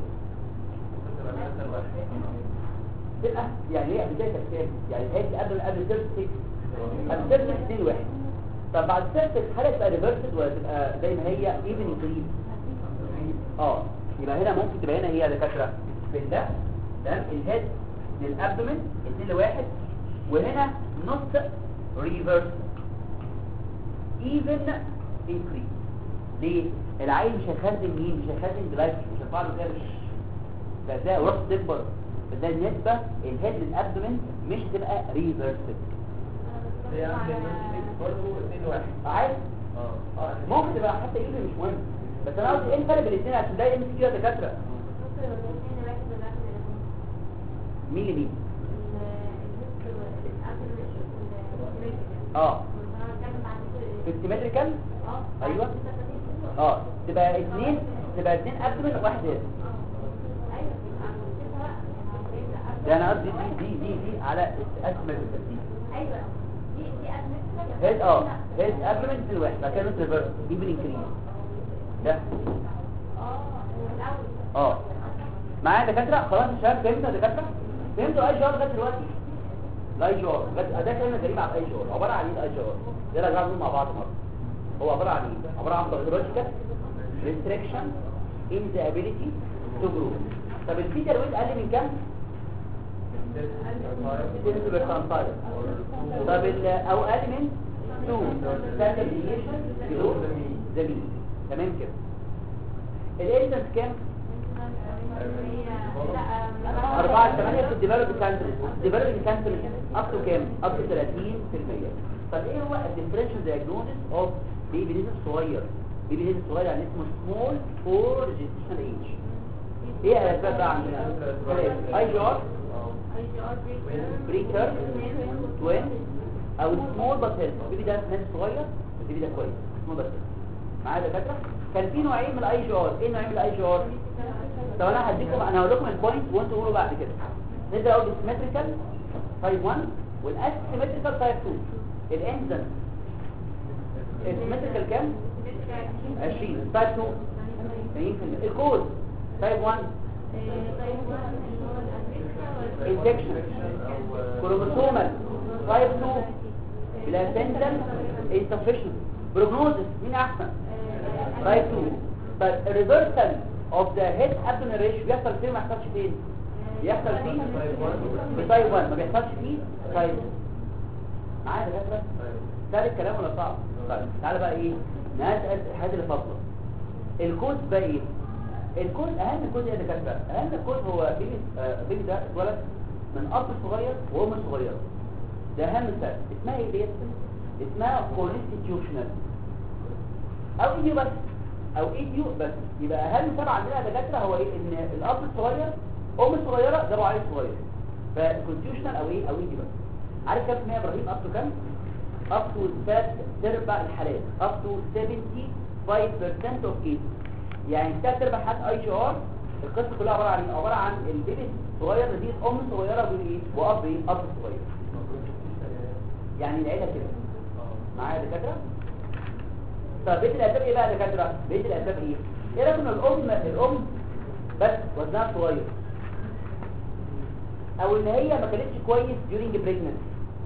تبقى يعني ايه بدايه كام يعني الهيد قبل قبل السيرت 6 قبل السيرت 6 2 1 طب بعد السيرت 6 هل تبقى ريفرسد ولا تبقى زي ما هي ايفن انكريز اه يبقى هنا ممكن تبقى هنا هي دكاتره في ده تمام الهيد للابدومين 2 لواحد وهنا نص ريفرس ايفن انكريز ليه العين مش هيخزن مين مش هيخزن جلايكوجين مش هيرفع له كارش فده وراسه تكبر فده النسبه الهيد للابدومين مش هتبقى ريفرسد هي عامله برضه 2 1 عادي اه اه ممكن تبقى حتى ايفن مش مهم بس انا قصدي ايه الفرق بين الاثنين عشان ده ام سي كيو يا دكاتره مين لمين اه في السيمتريكال ايوه اه تبقى اثنين تبقى اثنين ابدومين وواحد هيد ده انا قصدي دي دي دي دي على اسيمتريكال دي هيد اه هيد ابدومين في الواحد بعد كده نص ريفرس ايفن انكريز ده اه معايا دكاتره خلاص يا شباب فهمتوا يا دكاتره فهمتوا اي جار لغايه دلوقتي الاي جار لغاية- ده كلمه غريبه على الاي جار عباره عن ايه الاي جار ده راجعين مع بعض مره هو عباره عن ايه عباره عن pathological restriction in the ability to grow طب الفيتر ويت اقل من كام 10 percentile طب ال- او اقل من 2 standard deviation below the mean تمام كده الانسنس كام 4 8 في الديفلوب كانسر الديفلوب كانسر اب تو كام اب تو 30% طب ايه هو الديفرنشال دايجنوستس اوف بيبي ليزر صغير بيبي ليزر صغير يعني اسمه سمول فور جيستيشن ايج ايه الاسباب بقى عندنا اي جي ار بريكر توين او سمول بس البيبي ده ناس صغير البيبي ده كويس سمول بس معايا يا دكاتره كان في نوعين من الاي جي ار ايه نوعين من الاي جي ار طب انا هديكم انا هقول لكم البوينت وانتوا قولوا بعد كده نبدا اول بالسيمتريكال تايب 1 والاسيمتريكال تايب 2 الانزن السيمتريكال كام 20 تايب 2 80% الكود تايب 1 انفكشن كروموسومال تايب 2 بلاسنتال انسفشن بروجنوزس مين احسن تايب 2 طيب الريفرسال اوف ذا هيد ابدومين ريش بيحصل فين ما يحصلش فين بيحصل فيه في تايب 1 ما بيحصلش فيه تايب 2 معايا يا دكاتره سهل الكلام ولا صعب طيب تعالى بقى ايه نسال الحاجات اللي فاضله الكود بقى ايه الكود اهم كود ايه يا دكاتره اهم كود هو بيبي آه بيبي ده اتولد من اب صغير وام صغيره ده اهم سبب اسمها ايه ديت اسمها كونستيتيوشنال او ايديو بس او ايديو بس يبقى اهم سبب عندنا يا دكاتره هو ايه ان الاب الصغير ام الصغيره جابوا عيل صغير فكونستيتيوشنال او ايه او ايديو بس عارف كام في المية يا ابراهيم اب تو كام اب تو ثلاث ارباع الحالات اب تو 75% اوف كيس يعني ثلاث ارباع حالات اي جي ار القصه كلها عباره عن ايه عباره عن البيبي الصغير نتيجه ام صغيره وايه واب ايه اب صغير يعني العيله كده معايا يا دكاتره طب بيت الاسباب ايه بقى يا دكاتره بيت الاسباب ايه ايه رايكم الام الام بس وزنها صغير او ان هي ما كانتش كويس during pregnancy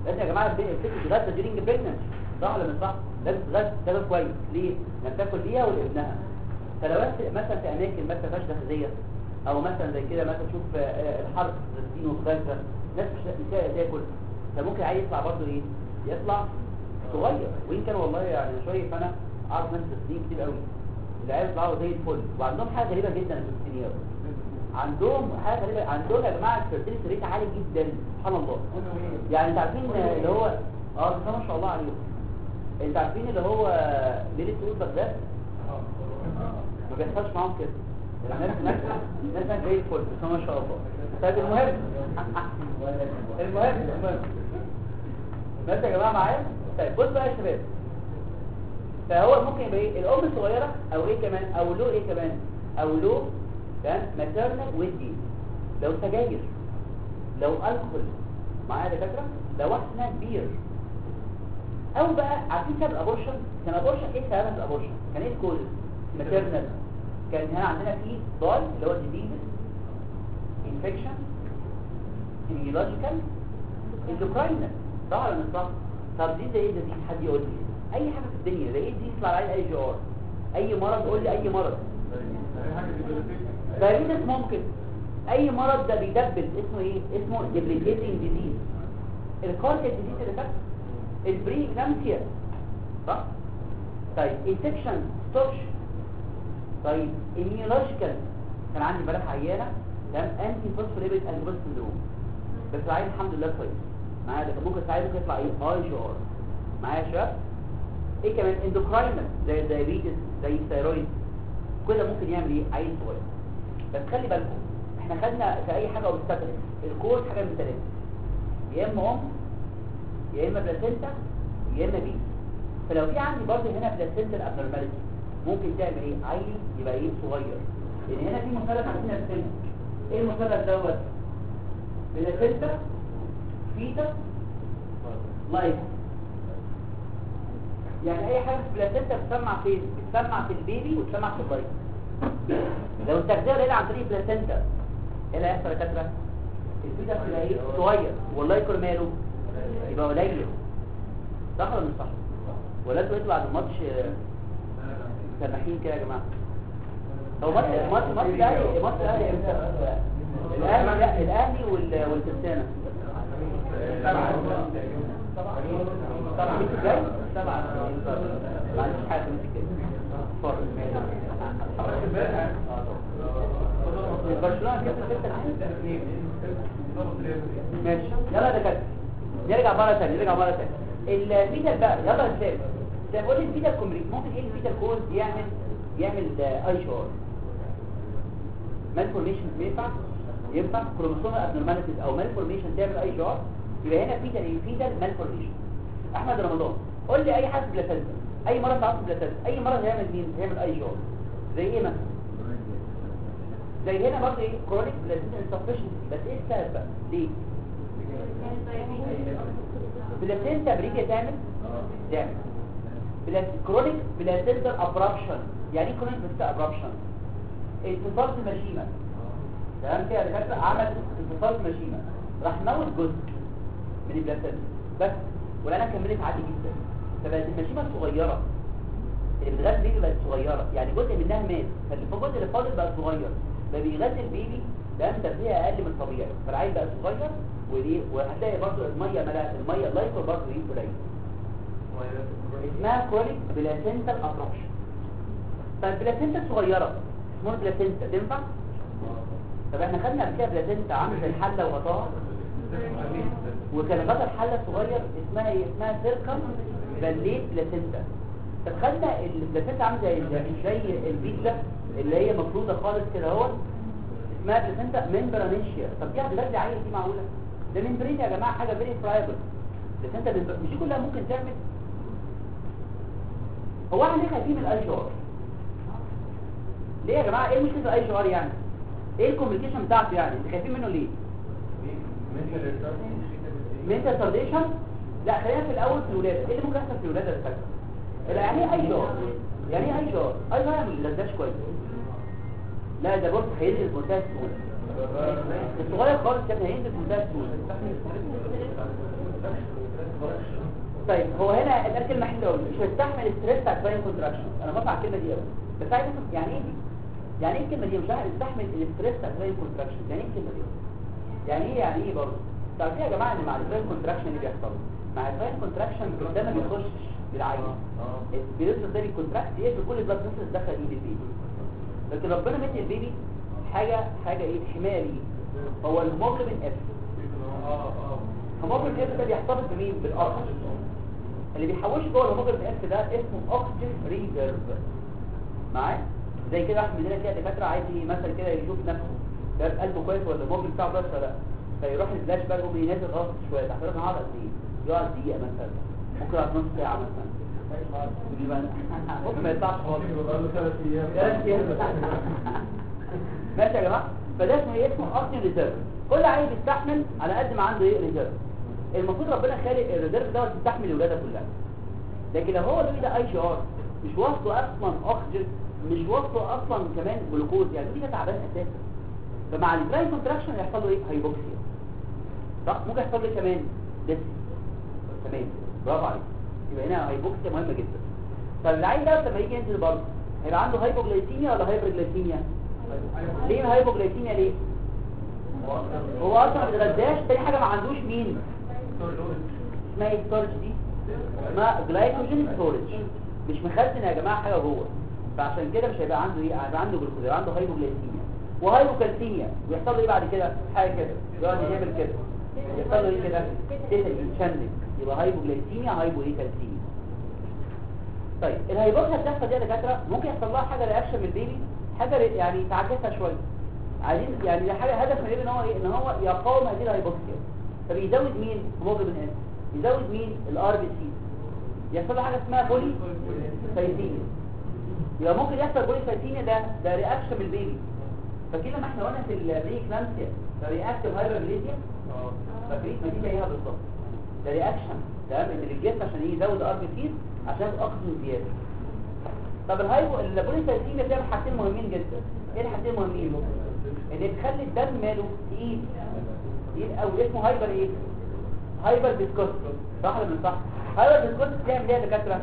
لازم يا جماعه البي- الست تتغذى ديورنج بريجننت صح ولا مش صح لازم تتغذى تاكل كويس ليه لما تاكل ليها ولابنها فلو انت مثلا في اماكن مثلا فيهاش تغذيه او مثلا زي كده مثلا تشوف آه، آه، الحرب فلسطين وغزه ناس مش مش لاقيه تاكل فممكن عايز يطلع برضه ايه يطلع صغير وان كان والله يعني شويه فانا اعرف ناس فلسطين كتير قوي العيال يطلعوا زي الفل وعندهم حاجه غريبه جدا الفلسطينيين عندهم حاجه غريبه عندهم يا جماعه الفيرتيليتي ريت عالي جدا سبحان الله يعني انت عارفين اللي هو اه بس ما شاء الله عليهم انت عارفين اللي هو ليله تقول بغداد ما بيحصلش معاهم كده الناس ناس ناس ناس زي الفل بس ما شاء الله طيب المهم المهم المهم بس يا جماعه معايا طيب بص بقى يا شباب فهو ممكن يبقى ايه الام الصغيره او ايه كمان او له ايه كمان او له تمام ماتيرنال ودي لو سجاير لو الكحول معايا يا دكاتره لو واحد اسمها كبير او بقى عارفين سبب الابورشن كان الابورشن ايه سبب الابورشن كان ايه الكوز ماتيرنال كان هنا عندنا في ضال اللي هو ديزيز انفكشن immunological endocrine صح ولا مش صح طب دي زي ايه دي حد يقول لي اي حاجه في الدنيا زي ايه دي يطلع عليها اي جي ار اي مرض قول لي اي مرض دايبيتس ممكن اي مرض ده بيدبل اسمه ايه اسمه debilitating disease الكاردياك ديزيز اللي فات البري اكلامسيا صح طيب انفكشن ستوكش طيب immunological كان عندي امبارح عيانه تمام انتي فوسفوليبيد انجبل سندروم بس العيان الحمد لله كويس معايا ده كان ممكن ساعات ممكن يطلع ايه اي جي ار معايا يا شباب ايه كمان اندوكراينال زي الدايابيتس زي الثيرويد كده ممكن يعمل ايه عيل صغير بس خلي بالكم احنا خدنا في اي حاجه اوبستاتريك الكور حاجه من ثلاثه يا اما ام يا اما بلاسينتا يا اما بي فلو في عندي برضه هنا بلاسينتا ابنورماليتي ممكن تعمل ايه عيل يبقى ايه صغير لان هنا في مثلث عندنا في السن ايه المثلث دوت بلاسينتا فيتا لايف يعني اي حاجه في البلاسينتا بتسمع فين بتسمع في البيبي وتسمع في اللايف لو التغذيه قليله عن طريق البلاسينتا ايه اللي هيحصل يا كاتره الفيتا بتبقى ايه صغير والله يكون ماله يبقى قليل صح ولا مش صح ولا انتوا يطلع بعد الماتش آه، سامحين كده يا جماعه هو ماتش ماتش ماتش الاهلي ماتش الاهلي امتى الاهلي لا الاهلي وال- والترسانه مين الجاي؟ سبعة ما عنديش حاجة مين الجاي اتفضل برشلونة كسب ستة اتنين. ماشي يلا يا دكاتره نرجع مرة تانية نرجع مرة تانية الفيتال بقى يلا يا شباب زي ما قلت الفيتال كومبليت ممكن ايه الفيتال كوز يعمل يعمل آه، اي شعور مالفورميشن ينفع ينفع كروموسوم ابنورماليتيز او مالفورميشن تعمل اي شعور يبقى هنا فيتال ايه فيتال مالفورميشن احمد رمضان قول لي اي حاجه في بلاسنتا اي مرض تعرف بلاسنتا اي مرض هيعمل مين هيعمل اي شعور زي ايه مثلا زي هنا برضه ايه كرونيك بلاسنتا انسفشنسي بس ايه السبب بقى ليه بلاسنتا بريجيا تعمل تعمل بلاس كرونيك بلاسنتا ابرابشن يعني ايه كرونيك بلاسنتا ابرابشن انتصال في المشيمه تمام كده دكاتره عمل انتصال في المشيمه راح موت جزء من البلاسنتا بس ولا كملت عادي جدا فبقت المشيمه الصغيره اللي بتغذي البيبي بقت صغيره يعني جزء منها مات فالجزء اللي فاضل بقى صغير فبيغذي البيبي ده تغذيه اقل من الطبيعي فالعيل بقى صغير وليه وهتلاقي برضه الميه ملا الميه اللايكور برضه ايه قليل اسمها كوليك بلاسنتا ابروبشن فالبلاسنتا الصغيره اسمها بلاسنتا تنفع طب احنا خدنا قبل كده بلاسنتا عامل زي الحله وغطاها وكان غطا الحله الصغير اسمها ايه اسمها سيركم بليت بلاسنتا طب خدنا البلاسنتا عامل زي زي البيتزا اللي هي مفروضه خالص كده اهو اسمها بلاسنتا ممبرانيشيا طب دي هتغذي عيل دي معقوله ده ممبرين يا جماعه حاجه فيري فرايبل بلاسنتا ممبر- مش دي كلها ممكن تعمل هو احنا ليه خايفين من الاي جي ار ليه يا جماعه ايه مشكله الاي جي ار يعني ايه الكوميونيكيشن بتاعته يعني انتوا خايفين منه ليه منتال ترديشن لا خلينا في الاول في الولاده ايه اللي ممكن يحصل في الولاده يا دكاتره لا يعني ايه اي جار يعني ايه اي جار اي جار ما بيغذاش كويس لا ده بص هينزل بمنتهى السهوله الصغير خالص كان هينزل في منتهى السهوله طيب هو هنا ده كلمه حلوه قوي مش هيستحمل الستريس بتاع البراين كونتراكشن انا موافق على الكلمه دي قوي بس عايز افهم يعني ايه دي يعني ايه الكلمه دي مش هيستحمل الستريس بتاع البراين كونتراكشن يعني ايه الكلمه دي يعني ايه يعني ايه برضه تعرفين يا جماعه ان مع البراين كونتراكشن اللي بيحصل مع البراين كونتراكشن ده ما بيخشش بالعين بيوصل ده الكونتراكت يقفل كل البلاد فيسلز دخل ايد البيبي لكن ربنا مدي البيبي حاجه حاجه ايه حمايه ليه هو الهيموجلوبين اف الهيموجلوبين اف ده بيحتفظ بمين بالاكسجين اللي بيحوشه جوه الهيموجلوبين اف ده اسمه اوكسجين ريزيرف معايا زي كده احنا عندنا كده دكاتره عايز ي- مثلا كده يشوف نفسه ده قلبه كويس ولا الهيموجلوبين بتاعه بس ولا لا فيروح الفلاش باك يقوم ينزل غلط شويه تحت انا هقعد قد ايه يقعد دقيقه مثلا ممكن يقعد نص ساعه مثلا يبقى ممكن ما يطلعش خالص ثلاث أيام. ماشي يا جماعه فده اسمه ايه اسمه اوكسجين ريزيرف كل عيل بيستحمل على قد ما عنده ايه ريزيرف المفروض ربنا خالق الريزيرف دوت يستحمل الولاده كلها لكن لو هو البيبي ده اي جي ار مش واصله اصلا اوكسجين مش واصله اصلا كمان جلوكوز يعني البيبي ده تعبان اساسا فمع البراين كونتراكشن هيحصل له ايه هايبوكسيا صح ممكن يحصل له كمان ديس تمام برافو عليك يبقى هنا هايبوكسيا مهمه جدا طب العيل ده لما يجي ينزل برضه هيبقى عنده هايبوجلايسيميا ولا هايبرجلايسيميا ليه هايبوجلايسيميا ليه هو اصلا ما بيتغداش تاني حاجه ما عندوش مين اسمها ايه ستورج دي اسمها جلايكوجين ستورج مش مخزن يا جماعه حاجه جوه فعشان كده مش هيبقى عنده ايه هيبقى عنده جلوكوز هيبقى عنده هايبوجلايسيميا وهايبوكالسيميا ويحصل له ايه بعد كده حاجه كده يقعد يعمل كده يحصل له ايه كده تيتل يتشنج يبقى هايبوجلايسيميا هايبو ايه كالسيميا طيب الهايبوكسيا بتحصل دي يا دكاتره ممكن يحصل لها حاجه رياكشن من البيبي حاجه ري- يعني تعجزها شويه عايزين يعني ده حاجه هدف من البيبي ان هو ايه ان هو يقاوم هذه الهايبوكسيا فبيزود مين هيموجلوبين اس يزود مين الار بي سي يحصل له حاجه اسمها بولي سايتيميا يبقى ممكن يحصل بولي سايتيميا ده ده رياكشن من البيبي فاكرين لما احنا قلنا في البري كلامسيا ده رياكتيف هايبرجليسيا فاكرين ما دي زيها بالظبط ده رياكشن تمام ان الجسم عشان ايه يزود ار بي سي عشان اكسجين زياده طب الهايبو البوليسايتيميا بتعمل حاجتين مهمين جدا ايه الحاجتين المهمين ان بتخلي الدم ماله تقيل تقيل قوي اسمه هايبر ايه هايبر فيسكوس صح ولا مش صح هايبر فيسكوس بتعمل ايه يا دكاتره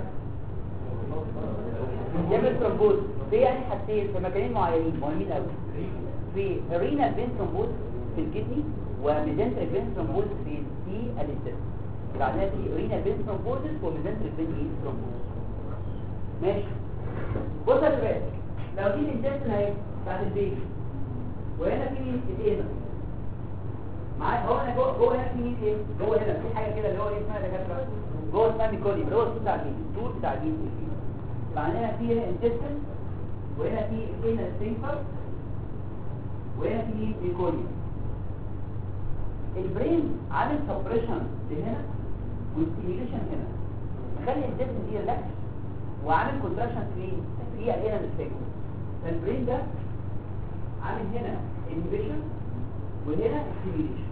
بيعمل ترومبوز في يعني حاجتين في مكانين معينين مهمين قوي في رينال فين ترومبوز في الكدني وميزنتريك فين ترومبوز في في الانتستين يبقى عندنا في رينال فين ترومبوزس وميزنتريك فين ايه ترومبوز ماشي بص يا شباب لو دي الانتستين اهي بتاعت البيبي وهنا في مين الاينا معايا هو هنا جوه جوه هنا في مين ايه جوه هنا في حاجه كده اللي هو ايه اسمها يا دكاتره جوه اسمها ميكوليوم اللي هو الصوت بتاع البيبي الصوت بتاع البيبي فعندنا في هنا انتستين وهنا في الاينا سينفر وهنا في ميكوليوم البرين عامل سبريشن لهنا وستيميوليشن هنا مخلي الجسم دي ريلاكس وعامل كونتراكشن في في الهنا السيجن فالبرين ده عامل هنا انهبيشن وهنا ستيميوليشن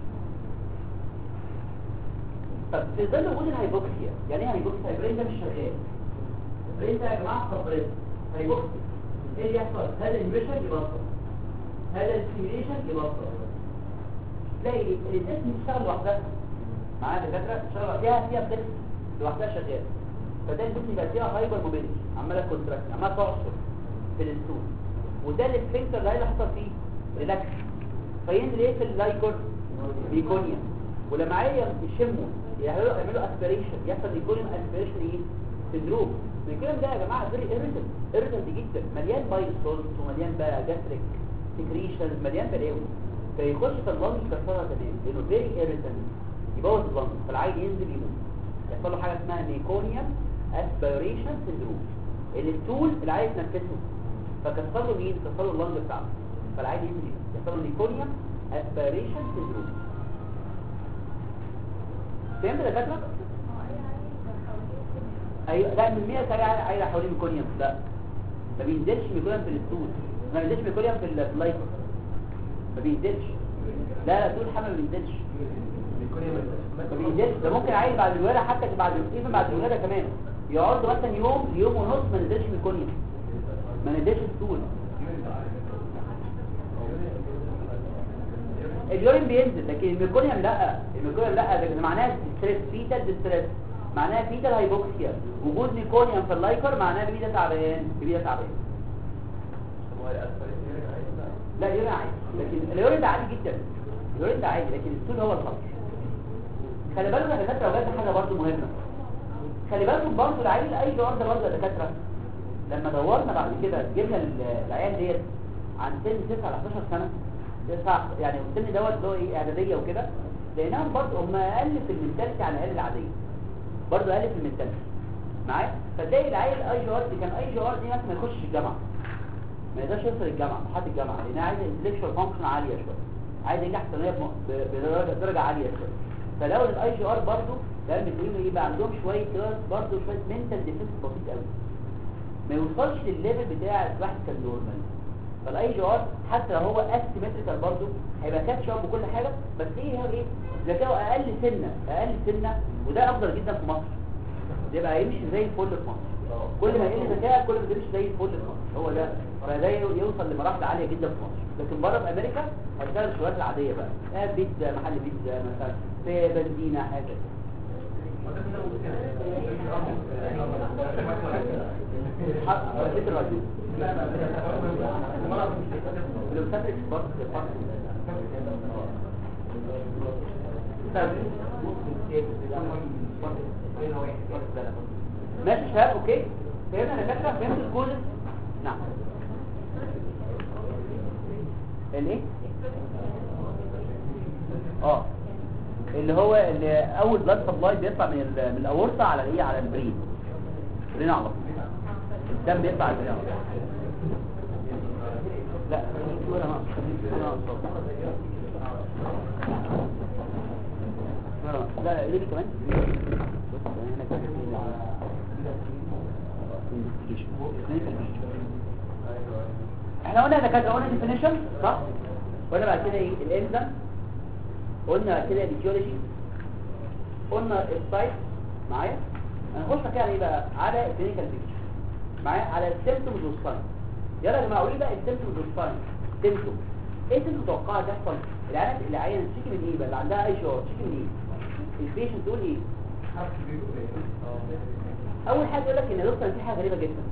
طب في ظل وجود الهايبوكسيا يعني ايه هايبوكسيا البرين ده مش شغال البرين ده يا جماعه سبريس هايبوكسيا ايه اللي يحصل هذا الانهبيشن يبطل هذا الستيميوليشن يبطل تلاقي الجسم بتشتغل لوحدها معايا دكاتره بتشتغل فيها فيها فليكس لوحدها شغاله فده الجسم يبقى فيها هايبر موبيليتي عماله كونتراكت عماله تعصر في الستول وده السفنكتر اللي هيحصل فيه ريلاكس فينزل ايه في اللايكور بيكونيا ولما عيل يشموا يعملوا يعملوا اسبريشن يحصل ايكونيوم اسبريشن ايه سندروم الكلام ده يا جماعه فيري ايريتنت ايريتنت جدا مليان بايل سولت ومليان بقى جاستريك سكريشنز مليان بلاوي فيخش في اللنج يكسرها تمام لانه فيري ايريتنت يبوظ اللنج فالعيل ينزل يموت يحصل له حاجه اسمها ميكونيوم اسبيريشن سندروم الستول العيل يتنفسه فكسر له مين كسر له اللنج بتاعه فالعيل ينزل يموت. يحصل له ميكونيوم اسبيريشن سندروم فهمت يا دكاتره ايوه لا من 100 سريع عايله حوالين ميكونيوم لا ما بينزلش ميكونيوم في الستول ما بينزلش ميكونيوم في اللايكر ما بينزلش لا لا طول الحمل ما بينزلش ما بينزلش ده ممكن عيل بعد الولاده حتى بعد ايفن بعد الولاده كمان يقعد له مثلا يوم يوم ونص ما نزلش ميكونيوم ما نزلش ستول اليورين بينزل لكن الميكونيوم لا الميكونيوم لا ده معناه ستريس فيتال ديستريس معناها فيتال هايبوكسيا وجود ميكونيوم في اللايكر معناه بيبي ده تعبان بيبي ده تعبان هو الأسفل اليورين عايز بقى. لا اليورين عادي لكن اليورين ده عادي جدا اليورين ده عادي لكن السول هو الخطر خلي بالكم يا دكاتره وجد حاجه برضه مهمه خلي بالكم برضه العيل اي جوار ده برضه يا دكاتره لما دورنا بعد كده جبنا ال- العيال ديت عن سن 9 ل 11 سنه 9 يعني السن دوت اللي هو ايه اعداديه وكده لقيناهم برضه هم اقل في المنتاليتي عن العيال العاديه برضه اقل في المنتاليتي معايا فتلاقي العيل اي جي ار دي كان اي جي ار دي مثلا ما يخشش الجامعه ما يقدرش يوصل الجامعه لحد الجامعه لانها عايزه انتلكشوال فانكشن عاليه شويه عايز ينجح في ثانويه بم- ب- بدرجه درجه عاليه شويه فلو الاي جي ار برضه ده بتلاقيهم يبقى عندهم شويه كده برضه شويه منتال ديفيس بسيط قوي ما يوصلش للليفل بتاع الواحد كان نورمال فالاي جي ار حتى لو هو اسيمتريكال برضه هيبقى كاتش اب وكل حاجه بس ايه هو ايه ذكاؤه اقل سنه اقل سنه وده افضل جدا في مصر يبقى يمشي زي الفل في مصر كل ما يقل ذكاء كل ما تمشي زي الفل في مصر هو ده فده يو- يوصل لمراحل عاليه جدا في مصر لكن بره في امريكا هتشتغل الشغلات العاديه بقى آه بيتزا محل بيتزا مثلا في بنزينه حاجه حق- بيت الرجل لو سافرت برضه ماشي شباب اوكي فهمنا يا دكاتره فهمت الكوزس نعم الايه اه اللي هو اللي اول بلاد سبلاي بيطلع من ال- من الاورطه على الايه على البرين برين على طول الدم بيطلع على البرين على طول. لا خليك ولا ناقص خليك ولا ناقص لا لا ليه كمان بص هنا كده احنا قلنا دكاتره قلنا ديفينيشن صح قلنا بعد كده ايه الانزيم قلنا بعد كده الفيزيولوجي قلنا السايت معايا هنخش كده على ايه بقى على الكلينيكال بيكتشر معايا على السيمبتومز والساين يلا يا جماعه قولي بقى السيمبتومز والساين سيمبتوم ايه اللي تتوقع تحصل العيال العيان تشتكي من ايه بقى اللي عندها اي شعور تشتكي من ايه البيشنت تقول ايه اول حاجه يقول لك ان يا دكتور في حاجه غريبه جدا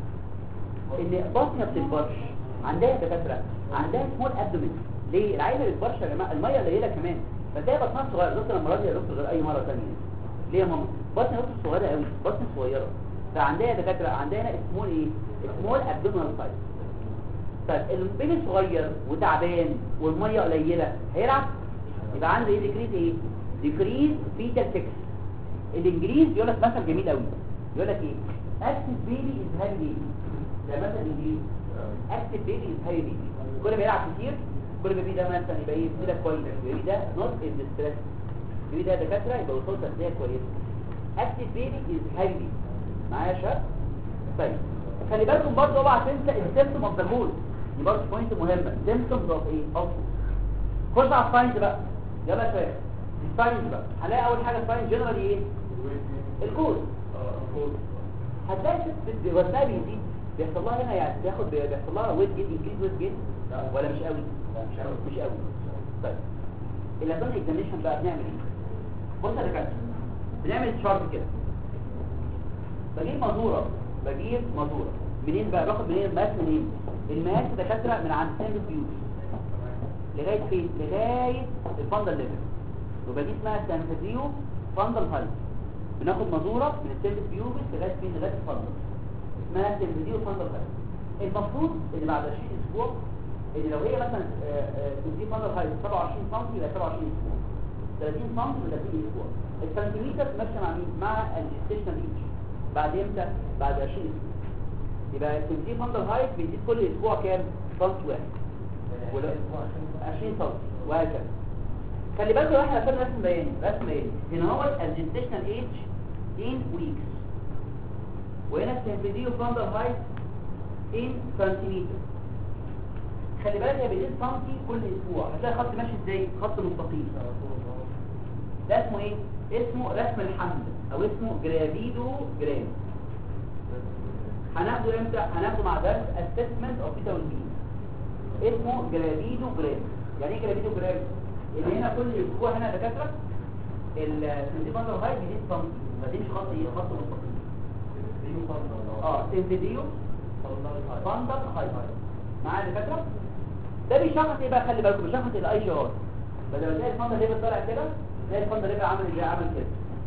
ان بطنها بتكبرش عندها دكاتره عندها سمول ابدومين ليه العيله ما بتكبرش يا جماعه الميه قليله كمان فتلاقي بطنها صغير دكتور المره دي يا دكتور غير اي مره ثانيه ليه يا ماما بطن دكتور صغيره قوي بطن صغيره فعندها دكاتره عندها سمول ايه سمول ابدومينال سايز طيب البيبي صغير وتعبان والميه قليله هيلعب يبقى عنده ايه ديكريز ايه ديكريز فيتال تكس الانجليز يقول لك مثل جميل قوي يقول لك ايه اكتف بيبي از هاي بيبي ده مثل انجليزي اكتف بيبي از هاي بيبي كل ما يلعب كتير كل ما البيبي ده مثلا يبقى ايه كده كويس البيبي ده نوت ان ستريس البيبي ده دكاتره يبقى وصول تغذيه كويسه اكتف بيبي از هاي بيبي معايا يا شباب طيب خلي بالكم برضه اوعى تنسى السيمتوم اوف ذا مول دي برضه بوينت مهمه سيمتومز اوف ايه اوف خش على الساينس بقى يلا يا شباب الساينس بقى هنلاقي اول حاجه الساينس جنرال ايه الكود هتلاقي ست وزنها بيزيد بيحصل لها هنا يعني بياخد بيحصل لها ويت جين انكريز ويت جين ولا مش قوي مش قوي مش قوي طيب الابدون اكزاميشن بقى بنعمل ايه بص يا دكاتره بنعمل شارت كده بجيب مزوره بجيب مزوره منين بقى باخد منين الماس منين الماس دكاتره من عند سامي بيوت لغايه فين لغايه الفندل ليفل يبقى دي اسمها سانفيزيو فندل هايت بناخد مزوره من السيلف بيوبس لغايه فين لغايه الفندل اسمها سانفيزيو فندل هايت المفروض ان بعد 20 اسبوع ان لو هي مثلا سانفيزيو فندل هايت 27 سم يبقى 27 اسبوع 30 سم يبقى 30 اسبوع السنتيمتر ماشيه مع مين مع الجستيشنال ايج بعد امتى بعد 20 اسبوع يبقى السنتيم فندل هايت بيزيد كل اسبوع كام سم واحد ولا 20 سم وهكذا خلي بالكم احنا رسمنا رسم بياني رسم بياني هنا هو الجستيشنال ايج in weeks وهنا السنتيم فندل هايت in سنتيمتر خلي بالك هي بتزيد سنتي كل اسبوع هتلاقي خط ماشي ازاي خط مستقيم ده اسمه ايه اسمه رسم الحمل او اسمه جرافيدو جرام هناخده امتى هناخده مع درس assessment of vitamin B اسمه جرافيدو جرام يعني ايه جرافيدو جرام اللي هنا كل اسبوع هنا دكاتره السنتي فاندر هاي بيزيد سم ما ديش خط ايه خط مستقيم اه سنتيديو فاندر هاي معايا يا دكاتره ده بيشخص ايه بقى خلي بالكم بيشخص الاي جي ار بدل ما تلاقي الفاندر ليفل طالع كده تلاقي الفاندر ليفل عامل ازاي عامل كده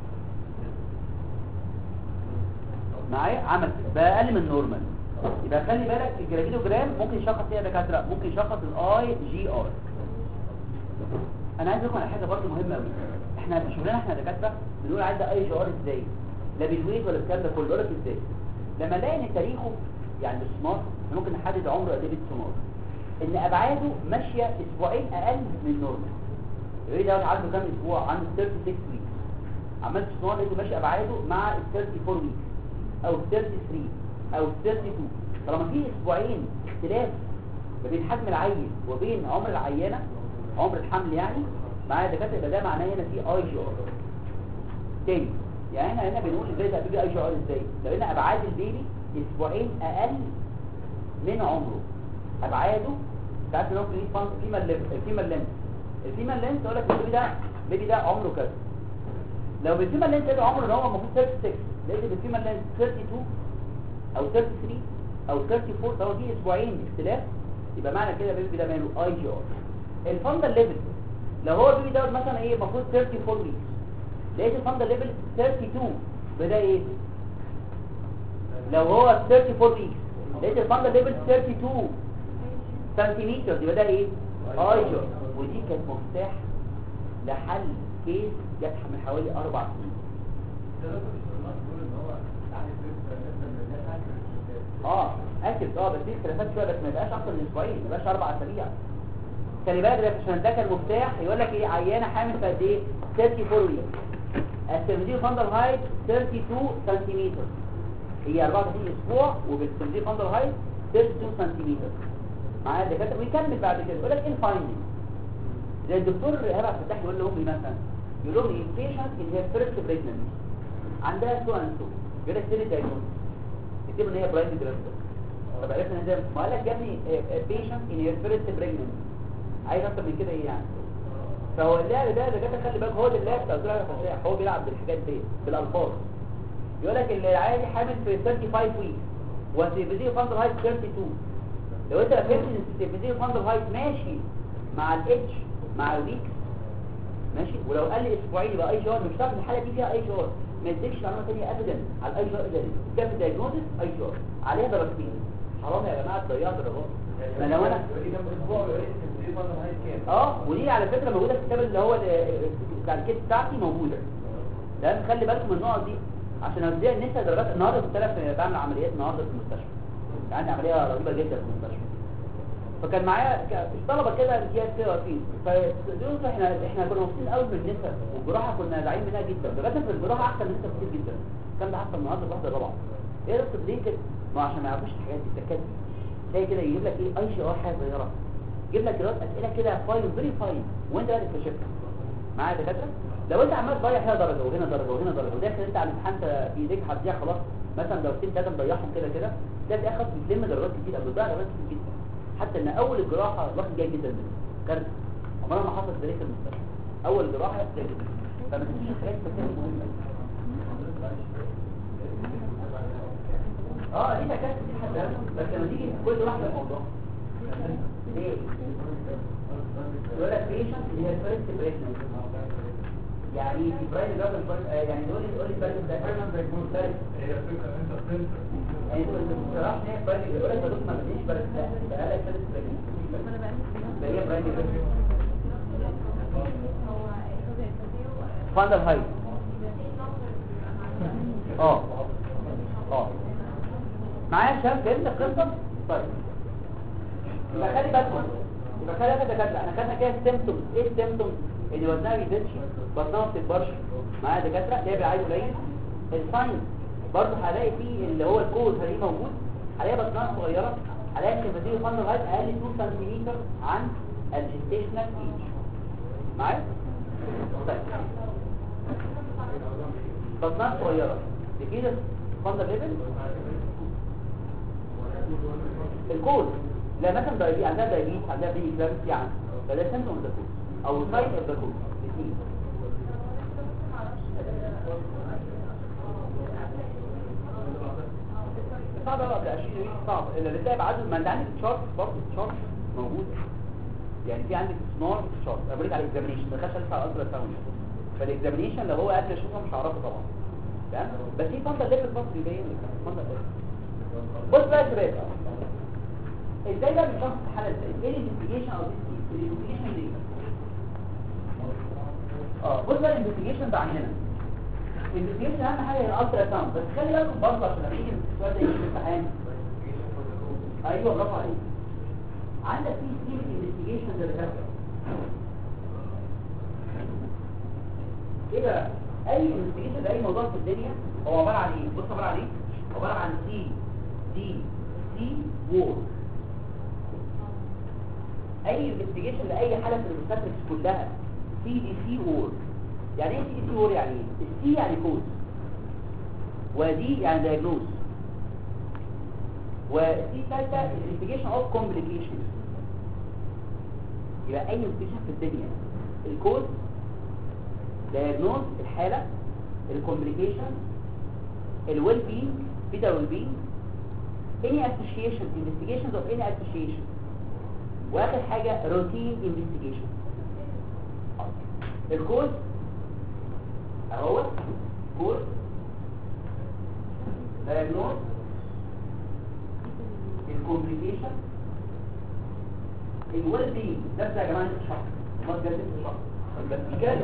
معايا عمل كده بقى اقل من النورمال يبقى خلي بالك الجرافيدوجرام ممكن يشخص ايه يا دكاتره ممكن يشخص الاي جي ار انا عايز اقول على حاجه برضه مهمه قوي احنا في شغلنا احنا دكاتره بنقول عايز اي جي ار ازاي لا بالويت ولا الكلام ده كله اقول لك ازاي لما نلاقي ان تاريخه يعني بالسمار إحنا ممكن نحدد عمره قد ايه بالسمار ان ابعاده ماشيه اسبوعين اقل من النورمال يقول لي ده عنده كام اسبوع عنده 36 ويك عملت سمار لقيته ماشي ابعاده مع ال 34 ويك او 33 او 32 طالما في اسبوعين اختلاف ما بين حجم العيل وبين عمر العيانه عمر الحمل يعني معايا دكاتره يبقى ده معناه هنا في اي جي ار تاني يعني احنا هنا بنقول ازاي ده بيجي اي جي ار ازاي لو ان ابعاد البيبي اسبوعين اقل من عمره ابعاده تعرف ان هو في فانت فيمال ليف الفيمال لينس الفيمال لينس يقول لك البيبي ده البيبي ده عمره كذا لو بالفيمال لينس ده عمره ان هو المفروض 36 لقيت بالفيمال لينس 32 او 33 او 34 لو دي اسبوعين اختلاف يبقى معنى كده البيبي ده ماله اي جي ار الفندل ليفل لو هو البيبي ده مثلا ايه المفروض 34 ويكس لقيت الفندل ليفل 32 بدا ايه لو هو 34 ويكس لقيت الفندل ليفل 32 سنتيمتر يبقى ده ايه اي جي ار ودي كانت مفتاح لحل كيس جت من حوالي اربع سنين اه اكيد اه بس دي اختلافات شويه بس ما يبقاش اكتر من اسبوعين ما يبقاش اربع اسابيع خلي بالك ده عشان ده كان مفتاح يقول لك ايه عيانه حامل في قد ايه 34 ويك السيرفيديو فاندر هايت 32 سنتيمتر هي 34 اسبوع وبالسيرفيديو فاندر هايت 32 سنتيمتر معايا الدكاتره ويكمل بعد كده يقول لك ايه الفايندنج زي الدكتور ايهاب عبد الفتاح يقول لهم ايه مثلا يقول لهم ايه بيشنت ان هي فيرست بريجننسي عندها سو اند سو يقول لك سيري دايجنوز يكتب ان هي برايمري جرافيدا طب عرفنا ان ده ما قال لك يا ابني بيشنت ان هي فيرست بريجننسي عايز اكتر من كده ايه يعني فهو اللعب ده اللي جت خلي بالك هو ده اللعب بتاع زرع الفتاح هو بيلعب بالحاجات دي بالالفاظ يقول لك اللي عادي حامل في 35 ويك والسيفيديو فاندر هايت 32 لو انت فهمت ان السيفيديو فاندر هايت ماشي مع الاتش مع الويك ماشي ولو قال لي اسبوعين يبقى اي جار مش شرط الحاله دي فيها اي جار ما يديكش معلومه ثانيه ابدا على الاي جار الا كام الدايجنوستس اي جار عليها درجتين حرام يا جماعه تضيعوا درجات ما لو انا اه ودي على فكره موجوده في الكتاب اللي هو ال- بتاع الكيت بتاعتي موجوده ده خلي بالكم من النقط دي عشان ازاي ننسى درجات النهارده كنت انا في- بعمل عمليات النهارده في المستشفى عندي عمليه رهيبه جدا في المستشفى فكان معايا ك- طلبه كده امتياز كده واقفين فدول احنا احنا كنا مبسوطين قوي بالنسبه والجراحه كنا داعين منها جدا لغايه في الجراحه احسن من النساء كتير جدا الكلام ده حصل النهارده في واحده رابعه ايه بس ليه كده ما عشان ما يعرفوش الحاجات دي التكات دي تلاقي كده يجيب لك ايه اي شيء حاجه صغيره يجيب لك جرات اسئله كده فاين فيري فاين وانت بقى تكتشفها معايا يا دكاتره لو انت عمال تضيع هنا درجه وهنا درجه وهنا درجه وداخل انت على الامتحان انت في ايديك هتضيع خلاص مثلا لو سنين ثلاثه مضيعهم كده كده تلاقي في الاخر بتلم درجات كتير قبل بتضيع درجات كتير جدا حتى ان اول الجراحه واخد جيد جدا منه كارثه عمرها ما حصلت ذلك في المستشفى اول جراحه واخد جيد جدا فما تنسيش الحاجات التكات مهمه اه دي تكات كتير حد بس لما تيجي كل واحده موضوع ليه يقول لك بيشنت اللي هي الفيرست بريجننت يعني في برايم جاب يعني يقول لي يقول لي برايم ده برايم بريجننت فيرست يعني يقول لك بصراحه هي برايم يقول لك بدوس ما بديش بس لا ده قال لك فيرست بريجننت ده هي برايم فاندر هاي اه اه معايا شباب فهمت القصه طيب يبقى خلي بالكم يبقى خلي بالك يا دكاتره انا خدنا كده السيمبتومز ايه السيمبتومز اللي وزنها ما بيزيدش بطنها ما بتكبرش معايا دكاتره اللي هي بالعين قليل الساينس برضه هلاقي فيه اللي هو الكود هلاقيه موجود هلاقي بطنها صغيره هلاقي السيمباتيو فاندر هايت اقل 2 سنتيمتر عن الجستيشنال ايج معايا طيب بطنها صغيره كده فاندر ليفل الكود لا مثلا دايبي عندها دايبيت عندها بيبي كلامسي يعني فده سيمتوم ده كود او سايت اوف ذا كوز الاثنين صعب بقى ده 20 ويك صعب الا اللي تلاقي بعدد ما انت عندك تشارت برضه تشارت موجود يعني في عندك سنار تشارت انا بقول لك على الاكزامينشن ما دخلش لسه على الالترا ساوند فالاكزامينشن لو هو قادر يشوفها مش هعرفه طبعا تمام بس في فانتا ليفل برضه بيبين لك فانتا ليفل بص بقى يا شباب ازاي بقى بنشخص الحاله ازاي ايه الانفستيجيشن او الانفستيجيشن دي اه بص بقى الانفستيجيشن ده عندنا الانفستيجيشن اهم حاجه هي الالترا ساوند بس خلي بالكم برضه عشان لما يجي السؤال ده يجي في الامتحان ايوه برافو عليك عندك في ستيم انفستيجيشن ده دكاتره ايه بقى اي انفستيجيشن لاي موضوع في الدنيا هو عباره عن ايه بص عباره عن ايه عباره عن سي دي سي وور اي انفستيجيشن لاي حاله في المستاتريكس كلها سي دي سي وور يعني ايه سي دي سي وور يعني ايه السي يعني كوز ودي يعني دايجنوز وسي ثالثه انفستيجيشن اوف كومبليكيشن يبقى اي انفستيجيشن في الدنيا الكوز دايجنوز الحاله الكومبليكيشن الويل بينج بيتا ويل بينج any association investigations of any association واخر حاجة routine investigation الكود اهو كود diagnose الكومبليكيشن الويل بينج نفس يا جماعه نفس الشخص ما تجدد الشخص بس مش كده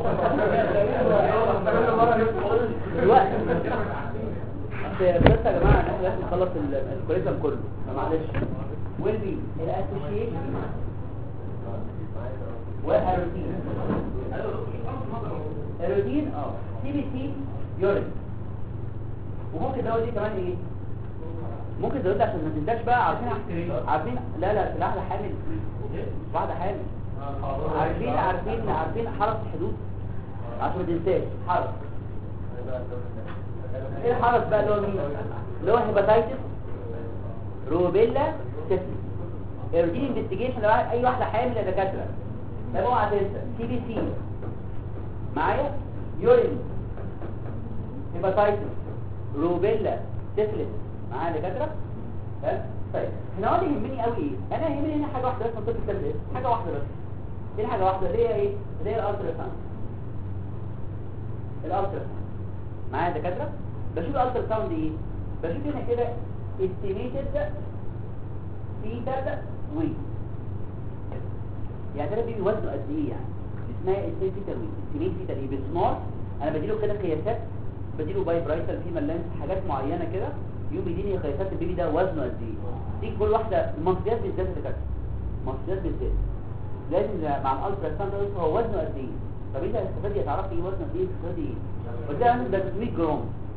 الوقت بس يا جماعه احنا لازم نخلص الكوريكولم كله فمعلش ويل بي الاسوشيشن والروتين الروتين اه سي بي سي يورين وممكن ده دي كمان ايه ممكن تزود عشان ما تنساش بقى عارفين عارفين لا لا لا واحده حامل واحده حامل عارفين عارفين عارفين حرس الحدود عشان ما تنساش حرس ايه الحرس بقى اللي هو مين اللي هو هيباتايتس روبيلا سيفلس الروتين انفستيجيشن لو اي واحده حامل يا دكاتره ده اوعى تنسى سي بي سي معايا يورين هيباتايتس روبيلا سيفلس معايا يا دكاتره تمام طيب هنا هو اللي يهمني قوي ايه انا يهمني هنا حاجه واحده بس من طب التمريض حاجه واحده بس ايه حاجه واحده اللي هي ايه اللي هي الالترا ساوند الالترا ساوند معايا يا دكاتره بشوف الالترا ساوند ايه بشوف هنا كده estimated fetal weight يعني ده بيبي وزنه قد ايه يعني اسمها estimate fetal weight estimate fetal ايه بالسمار انا بديله كده قياسات بديله باي برايتال في ملانس حاجات معينه كده يوم يديني قياسات البيبي ده وزنه قد ايه دي كل واحده المنطقيات بالذات اللي كانت المنطقيات بالذات لازم مع الالترا ساوند هو وزنه قد ايه طب انت هتستفادي تعرفي ايه وزنه قد ايه تستفادي ايه قلت لها ده 300 جرام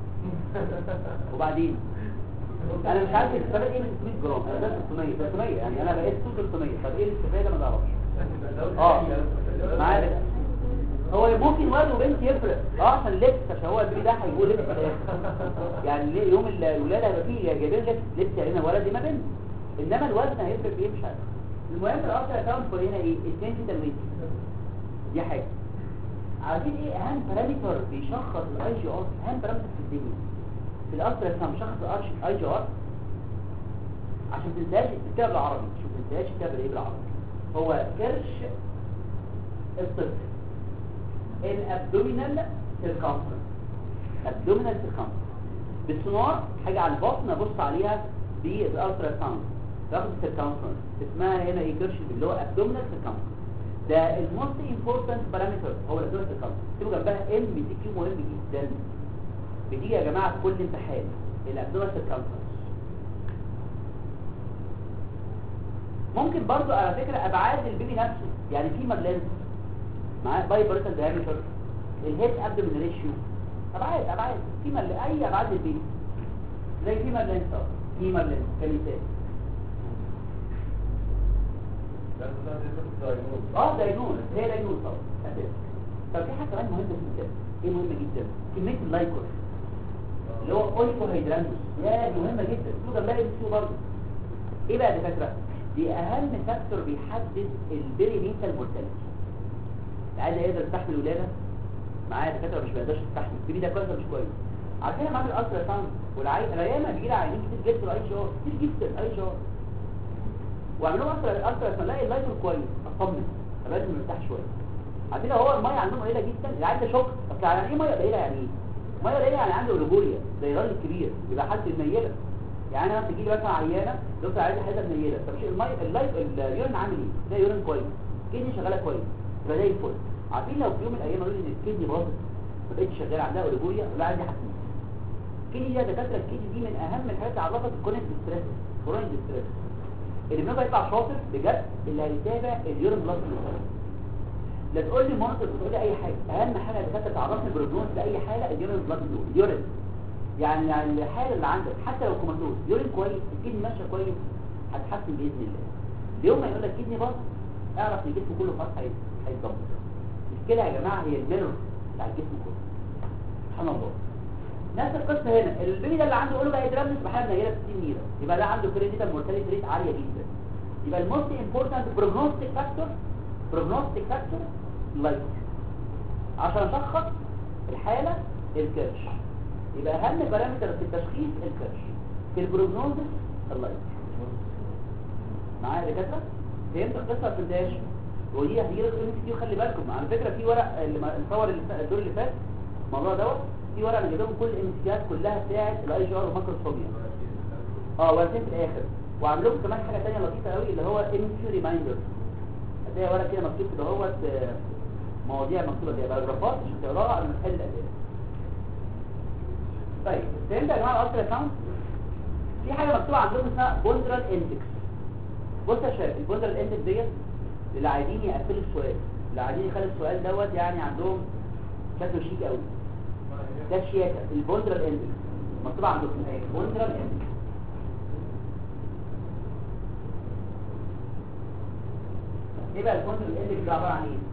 وبعدين انا مش عارف الاستفاده ايه من 600 جرام انا ده 600 300 يعني انا بقيت 300 طب ايه الاستفاده ما تعرفش اه معايا ده. هو ممكن ولد وبنت يفرق اه عشان لبس عشان هو البيبي ده هيقول لبس في الآخر. يعني ليه يوم الولاده هيبقى فيه جايبين لبس لبس يا اما ولد يا اما بنت انما الوزن هيفرق في ايه مش عارف المهم الالترا ساوند فور هنا ايه السنسيتال ويت دي حاجه عارفين ايه اهم بارامتر بيشخص الاي جي ار اهم بارامتر في الدنيا في الالترا ساوند شخص الاي جي ار عشان تنساش الكتاب بالعربي شوف تنساش الكتاب الايه بالعربي هو كرش الطفل الابدومينال سيركمفرنس ابدومينال سيركمفرنس بالسونار حاجه على البطن ابص عليها بالالترا ساوند باخد السيركمفرنس اسمها هنا ايه كرش اللي هو ابدومينال سيركمفرنس ده الموست امبورتنت بارامتر هو الابدومينال سيركمفرنس اكتبوا جنبها ام دي كيو مهم جدا بتيجي يا جماعه في كل امتحان الابدومينال سيركمفرنس ممكن برضو على فكرة ابعاد البيبي نفسه يعني في مالانس معاه باي بريتال دايمتر الهيد ابدومين ريشيو ابعاد ابعاد في مال اي ابعاد البيبي زي في مالانس اه في مالانس كمثال اه داينون هي داينون طبعا اساس طب في حاجه كمان مهمه جدا ايه مهمه جدا كميه اللايكوس اللي هو اوليكو هيدرانوس يا دي مهمه جدا تقدر تلاقي السيو برضه ايه بقى يا دكاتره دي اهم فاكتور بيحدد البيري نيتال مورتاليتي العيال يقدر يستحمل ولاده معايا دكاتره مش بيقدرش يستحمل البيبي ده كويس ولا مش كويس عارفين لما اعمل الترا ساوند والعيل انا ياما بيجي لي عيانين كتير جدا اي شهر كتير جدا اي شهر واعمل لهم الترا الترا ساوند الاقي اللايتر كويس اطمن لازم مرتاح شويه عارفين لو هو الميه عندهم قليله جدا العيال ده شوك اصل يعني ايه ميه قليله يعني ايه ميه قليله يعني عنده اورجوريا زي الراجل الكبير يبقى حالته منيله يعني انا تجي لي مثلا عيانه دكتور عايز حاجه منيله طب شيء الميه اللايف اليورين عامل ايه ده يورين كويس كدني شغاله كويس يبقى زي الفل عارفين لو في يوم من الايام قالوا لي ان الكدني باظت ما بقتش شغاله عندها اورجوريا لا عندي حساسيه الكدني دي يا دكاتره الكدني دي من اهم الحاجات اللي علاقه بالكونيك ستريس كورونيك ستريس اللي بيبقى يطلع شاطر بجد اللي هيتابع اليورين بلاد لا تقول لي مونيتور تقول لي اي حاجه اهم حاجه اللي كانت تعرفني بروجنوز لاي حاله اليورين بلاد اليورين يعني يعني الحاله اللي عندك حتى لو كوماتوز يورين كويس الكدني ماشيه كويس هتحسن باذن الله اليوم ما يقول لك كدني باظ اعرف ان الجسم كله خلاص هي- هيتدمر المشكله يا جماعه هي الميرور بتاع الجسم كله سبحان الله نفس القصه هنا البيبي ده اللي عنده قوله بقى يدرمس بحاجه منيله 60 نيره يبقى ده عنده كريديتال مورتاليتي ريت عاليه جدا يبقى الموست امبورتنت بروجنوستيك فاكتور بروجنوستيك فاكتور لايت عشان اشخص الحاله الكرش يبقى اهم بارامتر في التشخيص الكرش في البروجنوزس اللايت معايا يا دكاتره فهمت القصه ما فهمتهاش ودي هتيجي لك ام كتير خلي بالكم على فكره في ورق اللي ما- الصور اللي فا- الدور اللي فات الموضوع دوت في ورق انا جايب لهم كل الامسكات كلها بتاعه الاي جي ار والماكروسوميا اه ورقتين في الاخر وعامل لكم كمان حاجه ثانيه لطيفه قوي اللي هو ام كيو ريمايندر هتلاقي ورق كده مكتوب كده اهوت آه، مواضيع مكتوبه كده باراجرافات عشان تقراها قبل ما تحل الاسئله طيب فهمت يا جماعه الالترا ساوند في حاجه مكتوبه عندكم اسمها بوندرال اندكس بص يا شباب البوندرال اندكس ديت اللي عايزين يقفلوا السؤال اللي عايزين يخلوا السؤال دوت يعني عندهم شكله شيك قوي ده الشياكه البوندرال اندكس مكتوبه عندكم ايه بوندرال اندكس ايه بقى البوندرال اندكس ده عباره عن ايه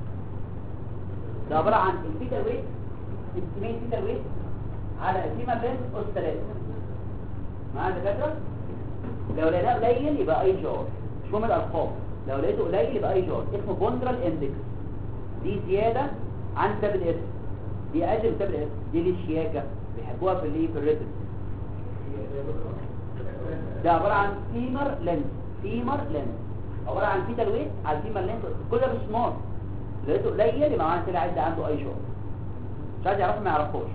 ده عباره عن الفيتال ويت استيميت فيتال ويت على الفيما لينس اس 3 معايا يا دكاتره لو لقيناه قليل يبقى اي جار مش مهم الارقام لو لقيته قليل يبقى اي جار اسمه بوندرال اندكس دي زياده عن تابل اس دي اقل من تابل اس دي للشياكه بيحبوها في الايه في الريتم ده عباره عن فيمر لينس فيمر لينس عباره عن فيتال ويت على الفيمر لينس كل ده مش سمارت لقيته قليل يبقى معناه كده عايز عنده اي جار مش عايز يعرفه ما يعرفوش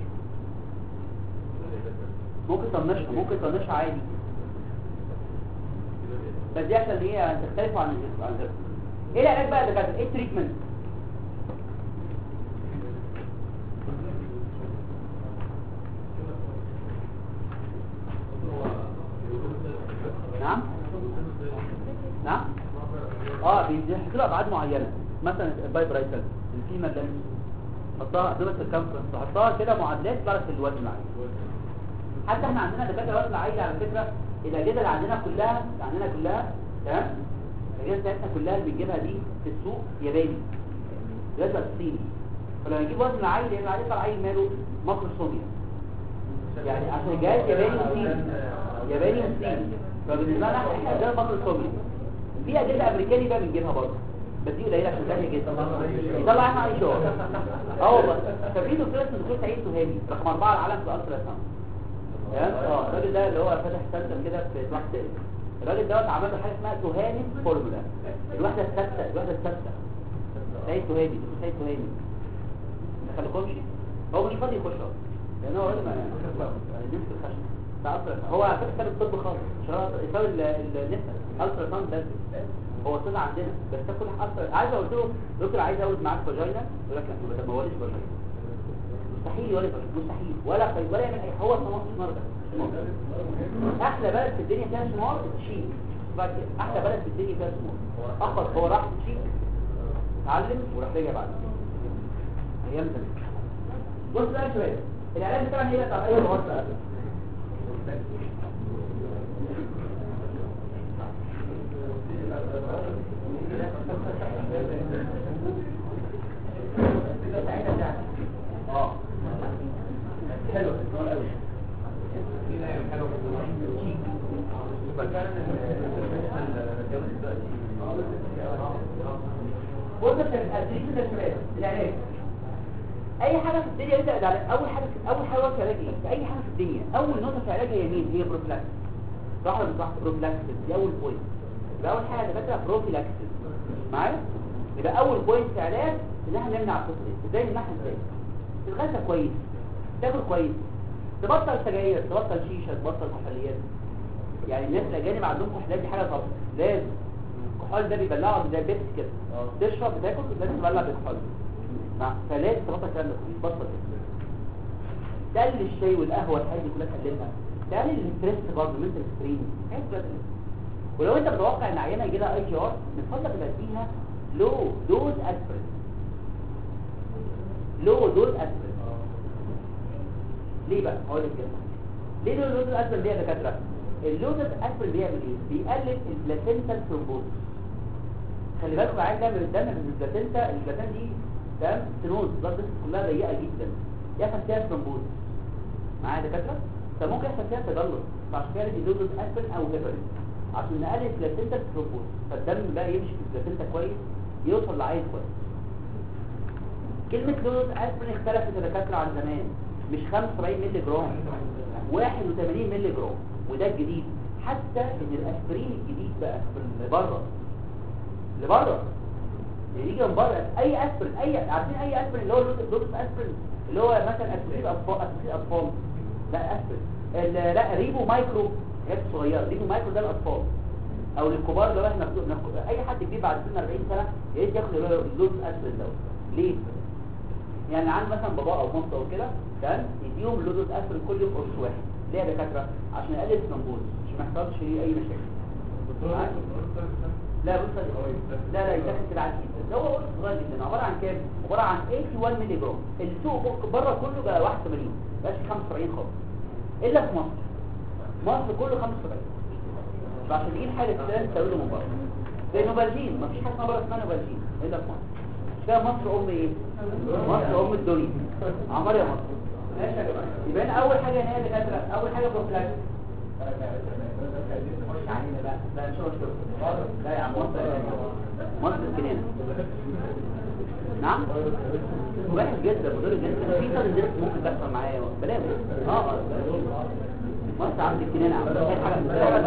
ممكن تطنشها ممكن تطنشها عادي بس دي عشان هي تختلف عن عن غيرها ايه العلاج بقى يا دكاتره ايه التريتمنت نعم نعم اه بيحط له ابعاد معينه مثلا البايبرايتال الفيما لينس حطها ضربه الكونفرنس حطها كده معادلات تعرف الوزن العالي حتى احنا عندنا دكاتره وزن عالي على فكره الاجهزه اللي عندنا كلها اللي عندنا كلها تمام الاجهزه بتاعتنا كلها اللي بنجيبها دي في السوق ياباني جهاز صيني فلما نجيب وزن عالي يبقى عليه عيل ماله ماكروسوميا يعني عشان الجهاز ياباني وصيني ياباني وصيني فبالنسبه لنا احنا ده ماكروسوميا في اجهزه امريكاني بقى بنجيبها برضه بس دي قليله عشان ثانيه جدا يطلع احنا عايش شغل اه والله ففي دكتور اسمه دكتور سعيد سهيلي رقم اربعه العالم في الالترا ساوند تمام اه الراجل ده اللي هو فاتح سنتر كده في واحد تاني الراجل دوت عمل له حاجه اسمها تهاني فورمولا الوحده الثابته الوحده الثابته سعيد سهيلي دكتور سعيد سهيلي ما خليكمش هو مش فاضي يخش اصلا لان هو راجل ما نفس الخشب ده الترا هو على فكره كتاب الطب خالص شرط يساوي النسا الترا ساوند بس هو طلع عندنا بس ده كل حاجه عايز اقول له دكتور عايز اولد معاك فاجينا يقول لك لا ما ولدش فاجينا مستحيل يولد فاجينا مستحيل ولا خير ولا يعمل اي هو صمام سمار ده سمار. احلى بلد في الدنيا فيها سمار تشيك بعد كده احلى بلد في الدنيا فيها سمار اخر هو راح تشيك اتعلم وراح رجع بعد كده ايام زمان بص بقى شويه العلاج بتاعنا ايه بتاع اي مواد بقى اه حلو السؤال قوي بص عشان الادريس ده شباب العلاج اي حاجه في الدنيا يبدا العلاج اول حاجه اول حاجه في العلاج ايه في اي حاجه في الدنيا اول نقطه في العلاج هي مين هي بروفلاكس صح ولا مش صح بروفلاكس دي اول بوينت يبقى اول حاجه دكاتره بروفيلاكس معايا يبقى اول بوينت في العلاج ان احنا نمنع القصه دي ازاي نمنعها ازاي تتغذى كويس تاكل كويس تبطل سجاير تبطل شيشه تبطل كحوليات يعني الناس الاجانب عندهم كحوليات دي حاجه طبعا لازم الكحول ده بيبلعوا زي البيبسي كده تشرب بتاكل لازم تبلع بالكحول مع- فلازم تبطل الكلام ده كله تبطل كده تقلل الشاي والقهوه الحاجات دي كلها تقللها تقلل الاستريس برضه منتال سترين حاجات كلها تقللها. ولو انت متوقع ان عيانه يجي لها اي جي ار من فضلك تديها لو دوز اسبرين لو دوز اسبرين ليه بقى هقول لك كده ليه لو دوز اسبرين دي يا دكاتره اللوز اسبرين بيعمل ايه بيقلل البلاسينتا ثرومبوز خلي بالكم العيان ده من الدم من البلاسينتا البلاسينتا دي تمام ستينوز بلاد فيسل كلها ضيقه جدا يحصل فيها ثرومبوز معايا يا دكاتره فممكن يحصل فيها تجلط فعشان كده دي دوز اسبرين او هيبرين عشان نقلل البلاسينتا ثرومبوز فالدم بقى يمشي في البلاسينتا كويس يوصل لعيل كويس كلمة لوز اسبرين اختلفت يا دكاتره عن زمان مش 75 مللي جرام 81 مللي جرام وده الجديد حتى ان الاسبرين الجديد بقى اللي بره اللي بره اللي يجي من بره اي اسبرين اي عارفين اي اسبرين اللي هو لوز لوز اسبرين اللي هو مثلا اسبرين اطفال اسبرين اطفال لا اسبرين ال- لا ريبو مايكرو حاجات صغيره ريبو مايكرو ده الاطفال او للكبار اللي هو احنا بناخد- بناخد- اي حد كبير بعد سن 40 سنه يا ريت ياخد اللي هو اللوز اسبرين دوت ليه يعني عند مثلا بابا او مامته او كده تمام يديهم لودوز اسبرين كل يوم قرص واحد ليه يا دكاتره عشان يقلل الثرومبوز مش محتاجش ليه اي مشاكل لا بص لا لا يتاخد كده عادي جدا ده هو قرص صغير جدا عباره عن كام عباره عن 81 مللي جرام السوق بره كله بقى 81 بقاش 75 خالص الا في مصر مصر كله 75 فعشان نجيب حاجه تستاهل تستورده من بره زي نوبالجين مفيش حاجه اسمها بره اسمها نوبالجين الا في مصر كده مصر ام ايه مصر ام الدنيا عمار يا مصر ماشي يا جماعه يبقى أنا اول حاجه هنا يا دكاتره اول حاجه بروفلاكس خش علينا بقى لا مش مشكله لا يا عم مصر مصر الكنانه نعم وحش جدا مضر جدا في طرد الناس ممكن تحصل معايا بلاوي اه اه مصر عند الكنانه عم هي حاجه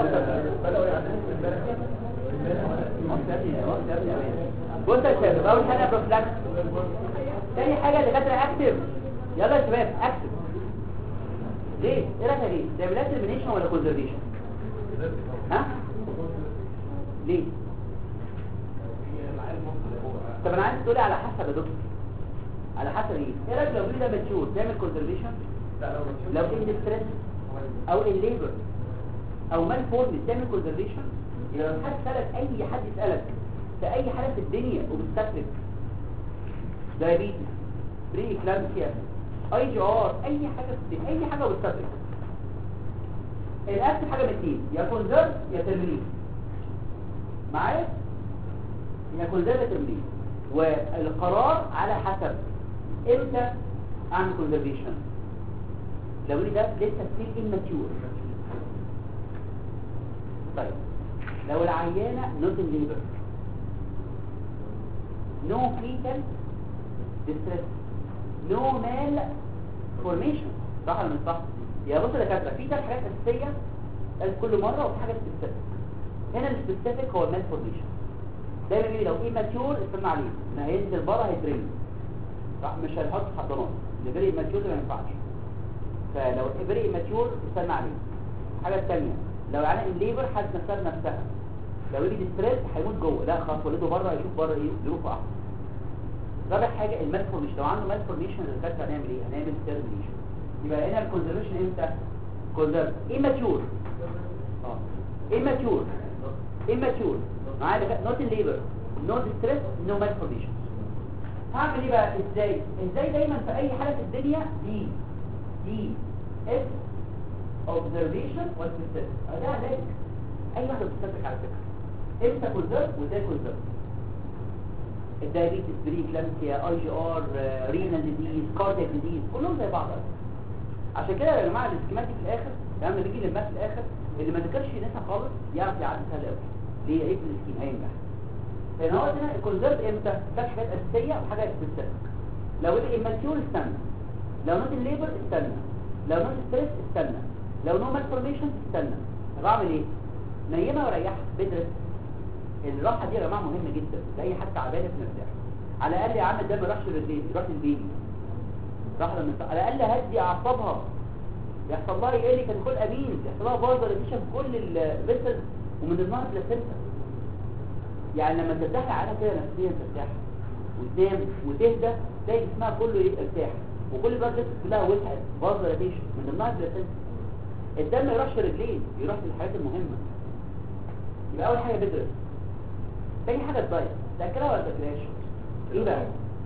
مصر يا ابني مصر يا ابني يا مان. بص يا شباب اول حاجه بروفلاكس تاني حاجه اللي كانت اكتف يلا يا شباب اكتف ليه ايه رايك ليه تعملها ترمينيشن ولا كونزرفيشن ها ليه طب انا عايز تقولي على حسب يا دكتور على حسب ايه ايه رايك لو بيقول ده ماتشور تعمل كونزرفيشن لو كنت ستريس او الليبر او مال فورم تعمل كونزرفيشن يبقى لو حد سالك اي حد يسالك في اي حاجه في الدنيا وبتستفرق دايابيتس بري اكلامسيا اي جي ار اي حاجه في الدنيا اي حاجه وبتستفرق الاكل حاجه من الاثنين يا كونزرف يا ترميم معايا يا كونزرف يا ترميم والقرار على حسب امتى اعمل كونزرفيشن لو لي ده لسه ستيل اماتيور طيب لو العيانه نوت ليبر نو فيتال ديستريس نو مال فورميشن صح ولا مش صح يا بص يا دكاتره في ثلاث حاجات اساسيه قال كل مره وفي حاجه سبيسيفيك هنا السبيسيفيك هو المال فورميشن دايما بيقول لو ايه ماتيور استنى عليه ما هينزل بره هيترمي صح مش هيحط حضانات اللي بري ماتيور ده ما ينفعش فلو بري ماتيور استنى عليه الحاجه الثانيه لو يعني الليبر حد نفسها بنفسها لو يجي ستريس هيموت جوه لا خلاص ولده بره هيشوف بره ايه ظروفه احسن رابع حاجه المال فورميشن لو عنده مال فورميشن الدكاتره هنعمل ايه هنعمل تيرمينيشن يبقى هنا الكونزرفيشن امتى كونزرف immature اه immature immature معايا نوت الليبر نوت ستريس نو مال فورميشن هعمل ايه بقى ازاي ازاي دايما في اي حاله في الدنيا دي دي اس observation وسبيسيفيك ده علاج اي واحده بتستفيد على فكره امتى كونزرف وازاي كونزرف الدايابيتس بري كلامسيا اي جي ار رينال ديزيز كاردياك ديزيز كلهم زي بعض عشان كده يا جماعه السكيماتيك في الاخر لما بيجي للماس في الاخر اللي ما ذاكرش ناسا خالص يعرف يعدي سهل قوي ليه عيب السكيم هينجح لان هو هنا الكونزرت امتى ثلاث حاجات اساسيه وحاجه سبيسيفيك لو الاماتيور استنى لو نوت الليبر استنى لو نوت ستريس استنى لو نو مالفورميشن استنى طب اعمل ايه نيمها واريحها بدرس الراحه دي يا جماعه مهمه جدا لاي حد تعبان في مرتاح على الاقل يا عم الدم ما يروحش للبيبي يروح للبيبي راح لما على الاقل هدي اعصابها يحصل لها ايه كان كل امين يحصل لها بازر في كل الفيسل ومن ضمنها البلاسينتا يعني لما ترتاح على كده نفسيا ترتاح وتنام وتهدى تلاقي جسمها كله ايه ارتاح وكل البلاد فيسل كلها وسعت بازر من ضمنها البلاسينتا الدم ما يروحش رجلين يروح للحاجات المهمه يبقى اول حاجه بدرس تاني حاجه الدايت تاكلها ولا تاكلهاش ايه بقى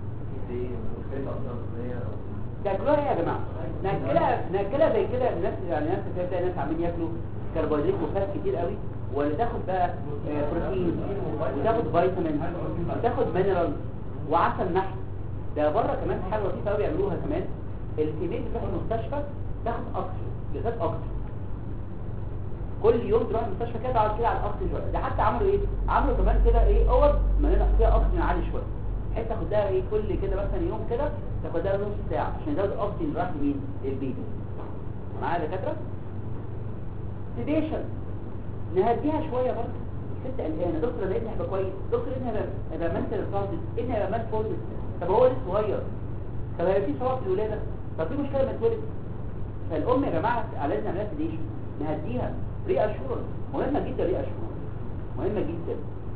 تاكلوها ايه يا جماعه ناكلها ناكلها زي كده الناس يعني ناس كده تلاقي ناس عاملين ياكلوا كربوهيدرات وفات كتير قوي ولا تاخد بقى آه، بروتين وتاخد فيتامين وتاخد مينرال وعسل نحل ده بره كمان حاجه لطيفه قوي يعملوها كمان الكميه بتروح المستشفى تاخد اكسجين بالذات اكسجين كل يوم تروح المستشفى كده تقعد كده على الاكسجين شويه ده حتى عملوا ايه عملوا كمان كده ايه اوض مليانه فيها اكسجين عالي شويه حته تاخد لها ايه كل كده مثلا يوم كده تاخد لها نص ساعه عشان ده الاكسجين رايح لمين للبيبي معايا يا دكاتره سيديشن نهديها شويه برضه الست قلقانه دكتور انا ابني هيبقى كويس دكتور ابني هيبقى هيبقى منتل فاضل ابني هيبقى مان فاضل طب هو لسه صغير طب هيبقى في صعوبه في الولاده طب في مشكله لما اتولد فالام يا جماعه لازم نعملها سيديشن نهديها ري اشورنس مهمه جدا ري اشورنس مهمه جدا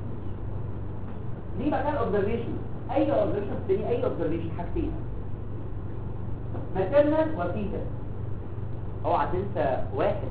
دي مكان اوبزرفيشن اي اوبزرفيشن في الدنيا اي اوبزرفيشن حاجتين ماتيرنال وفيتال اوعى تنسى واحد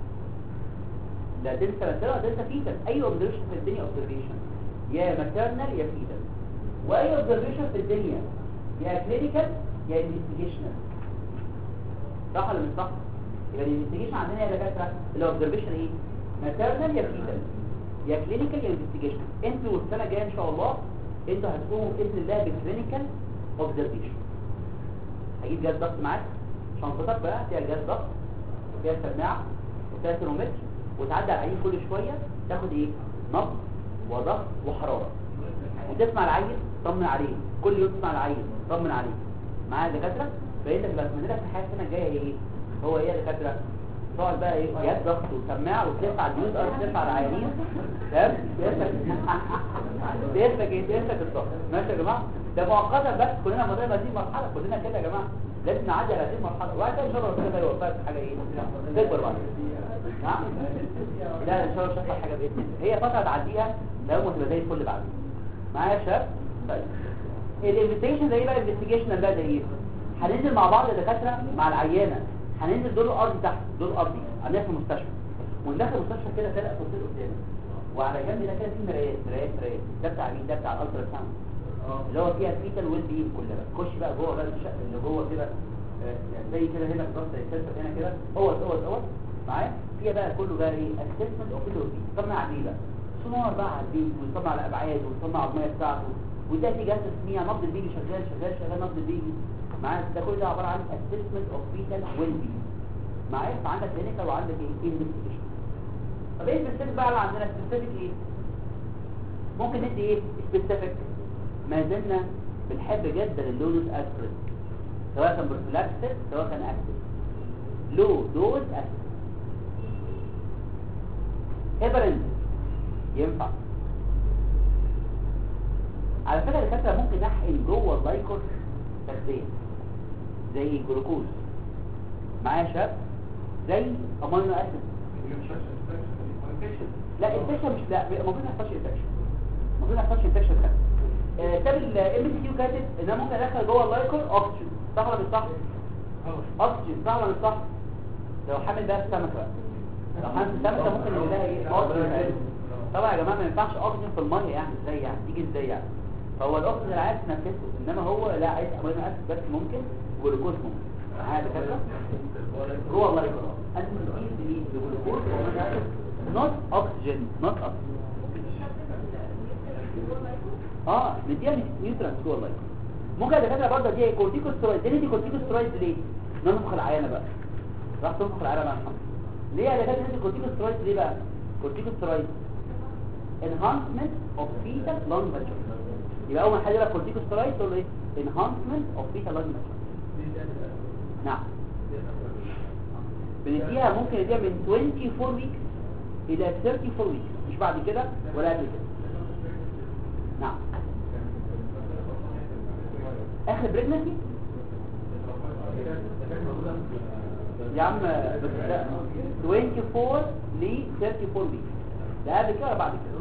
لا تنسى ماتيرنال ولا تنسى فيتال اي اوبزرفيشن في الدنيا اوبزرفيشن يا ماتيرنال يا فيتال واي اوبزرفيشن في الدنيا يا كلينيكال يا انفستيجيشنال صح ولا مش صح يبقى الانفستيجيشن عندنا يا دكاتره الاوبزرفيشن ايه ماتيرنال يا فيتال يا كلينيكال يا انفستيجيشن انتوا السنه الجايه ان شاء الله انتوا هتقوموا باذن الله بالكلينيكال اوبزرفيشن هجيب جهاز ضغط معاك شنطتك بقى فيها جهاز ضغط وفيها سماعه وفيها ترمومتر وتعدي على العين كل شويه تاخد ايه نبض وضغط وحراره وتسمع العين طمن عليه كل يوم تسمع العين طمن عليه معايا يا دكاتره فانت بقى اتمنى لك في الحياه السنه الجايه ايه هو ايه يا دكاتره تقعد بقى ايه جهاز ضغط وسماعه وتلف على النيوز ار تلف على العيانين تمام بيسلك ايه بيسلك الضغط ماشي يا جماعه ده مؤقتا بس كلنا مرينا بهذه المرحله كلنا كده يا جماعه لازم نعدي على هذه المرحله وبعد كده ان شاء الله ربنا يوفقك في حاجه ايه تكبر بعد كده. نعم لا ان شاء الله مش هيحصل حاجه باذن الله هي فتره تعديها لو تبقى زي الفل بعدين معايا يا شباب طيب الانفستيجيشن ده ايه بقى الانفستيجيشن ده ده ايه هننزل مع بعض يا دكاتره مع العيانه هننزل دور الارضي تحت دور الارضي عندنا في المستشفى وندخل المستشفى كده فرقه تصوير قدامنا وعلى جنب ده كده في مرايات مرايات مرايات ده بتاع مين ده بتاع الالترا ساوند اللي هو فيها الفيتال ويل بيم كلها بقى خش بقى جوه بقى الشقه اللي جوه كده آه، يعني زي كده هنا في راسه السلسله هنا كده هو هو هو معايا فيها بقى كله بقى ايه اسسمنت او كله بي طمع عليه بقى سونار بقى على البيبي ويطمع على ابعاده ويطمع على الميه بتاعته وده في جهاز تسميع نبض البيبي شغال شغال شغال نبض البيبي معايا ده كل ده عباره عن اسسمنت اوف فيتال ويل بيم معايا فعندك كلينيكال وعندك ايه انفستيجيشن طب ايه السبيسيفيك بقى اللي عندنا سبيسيفيك ايه ممكن ندي ايه سبيسيفيك ما زلنا بنحب جدا اللونوس اسبرين سواء كان بروفيلاكسس سواء كان اكتف لو دوز اسبرين هيبرين ينفع على فكره الدكاتره ممكن نحقن جوه اللايكور تغذيه زي الجلوكوز معايا يا شباب زي امينو اسيد لا الانفكشن مش لا المفروض ما يحصلش انفكشن المفروض ما يحصلش انفكشن خالص آه، كتاب الام سي كيو كاتب ان انا ممكن ادخل جوه اللايكون اوكسجين صح ولا مش صح اوكسجين صح ولا مش صح لو حامل بقى السمكه بقى لو حامل السمكه ممكن يقول لها ايه اوكسجين طبعا يا جماعه ما ينفعش اوكسجين في الميه يعني ازاي يعني تيجي ازاي يعني فهو الاوكسجين اللي عايز تنفسه انما هو لا عايز امينو اسيد بس ممكن جلوكوز ممكن معايا كده جوه اللايكون انت بتقيس بايه بجلوكوز وامينو اسيد نوت اوكسجين نوت اوكسجين اه نديها نيوترانس جوه اللايف ممكن الدكاتره برضه دي كورتيكوسترويد دي ندي كورتيكوسترويد ليه ننفخ العيانه بقى راح تنفخ العيانه بقى محمد ليه يا دكاتره ندي كورتيكوسترويد ليه بقى كورتيكوسترويد enhancement of fetal lung maturity يبقى اول حاجه يقول لك كورتيكوستيرويد تقول له ايه enhancement of fetal lung maturity نعم بنديها ممكن نديها من 24 weeks الى 34 weeks مش بعد كده ولا قبل كده نعم اخر بريجنسي يا عم بس ده 24 ل 34 weeks ده قبل كده ولا بعد كده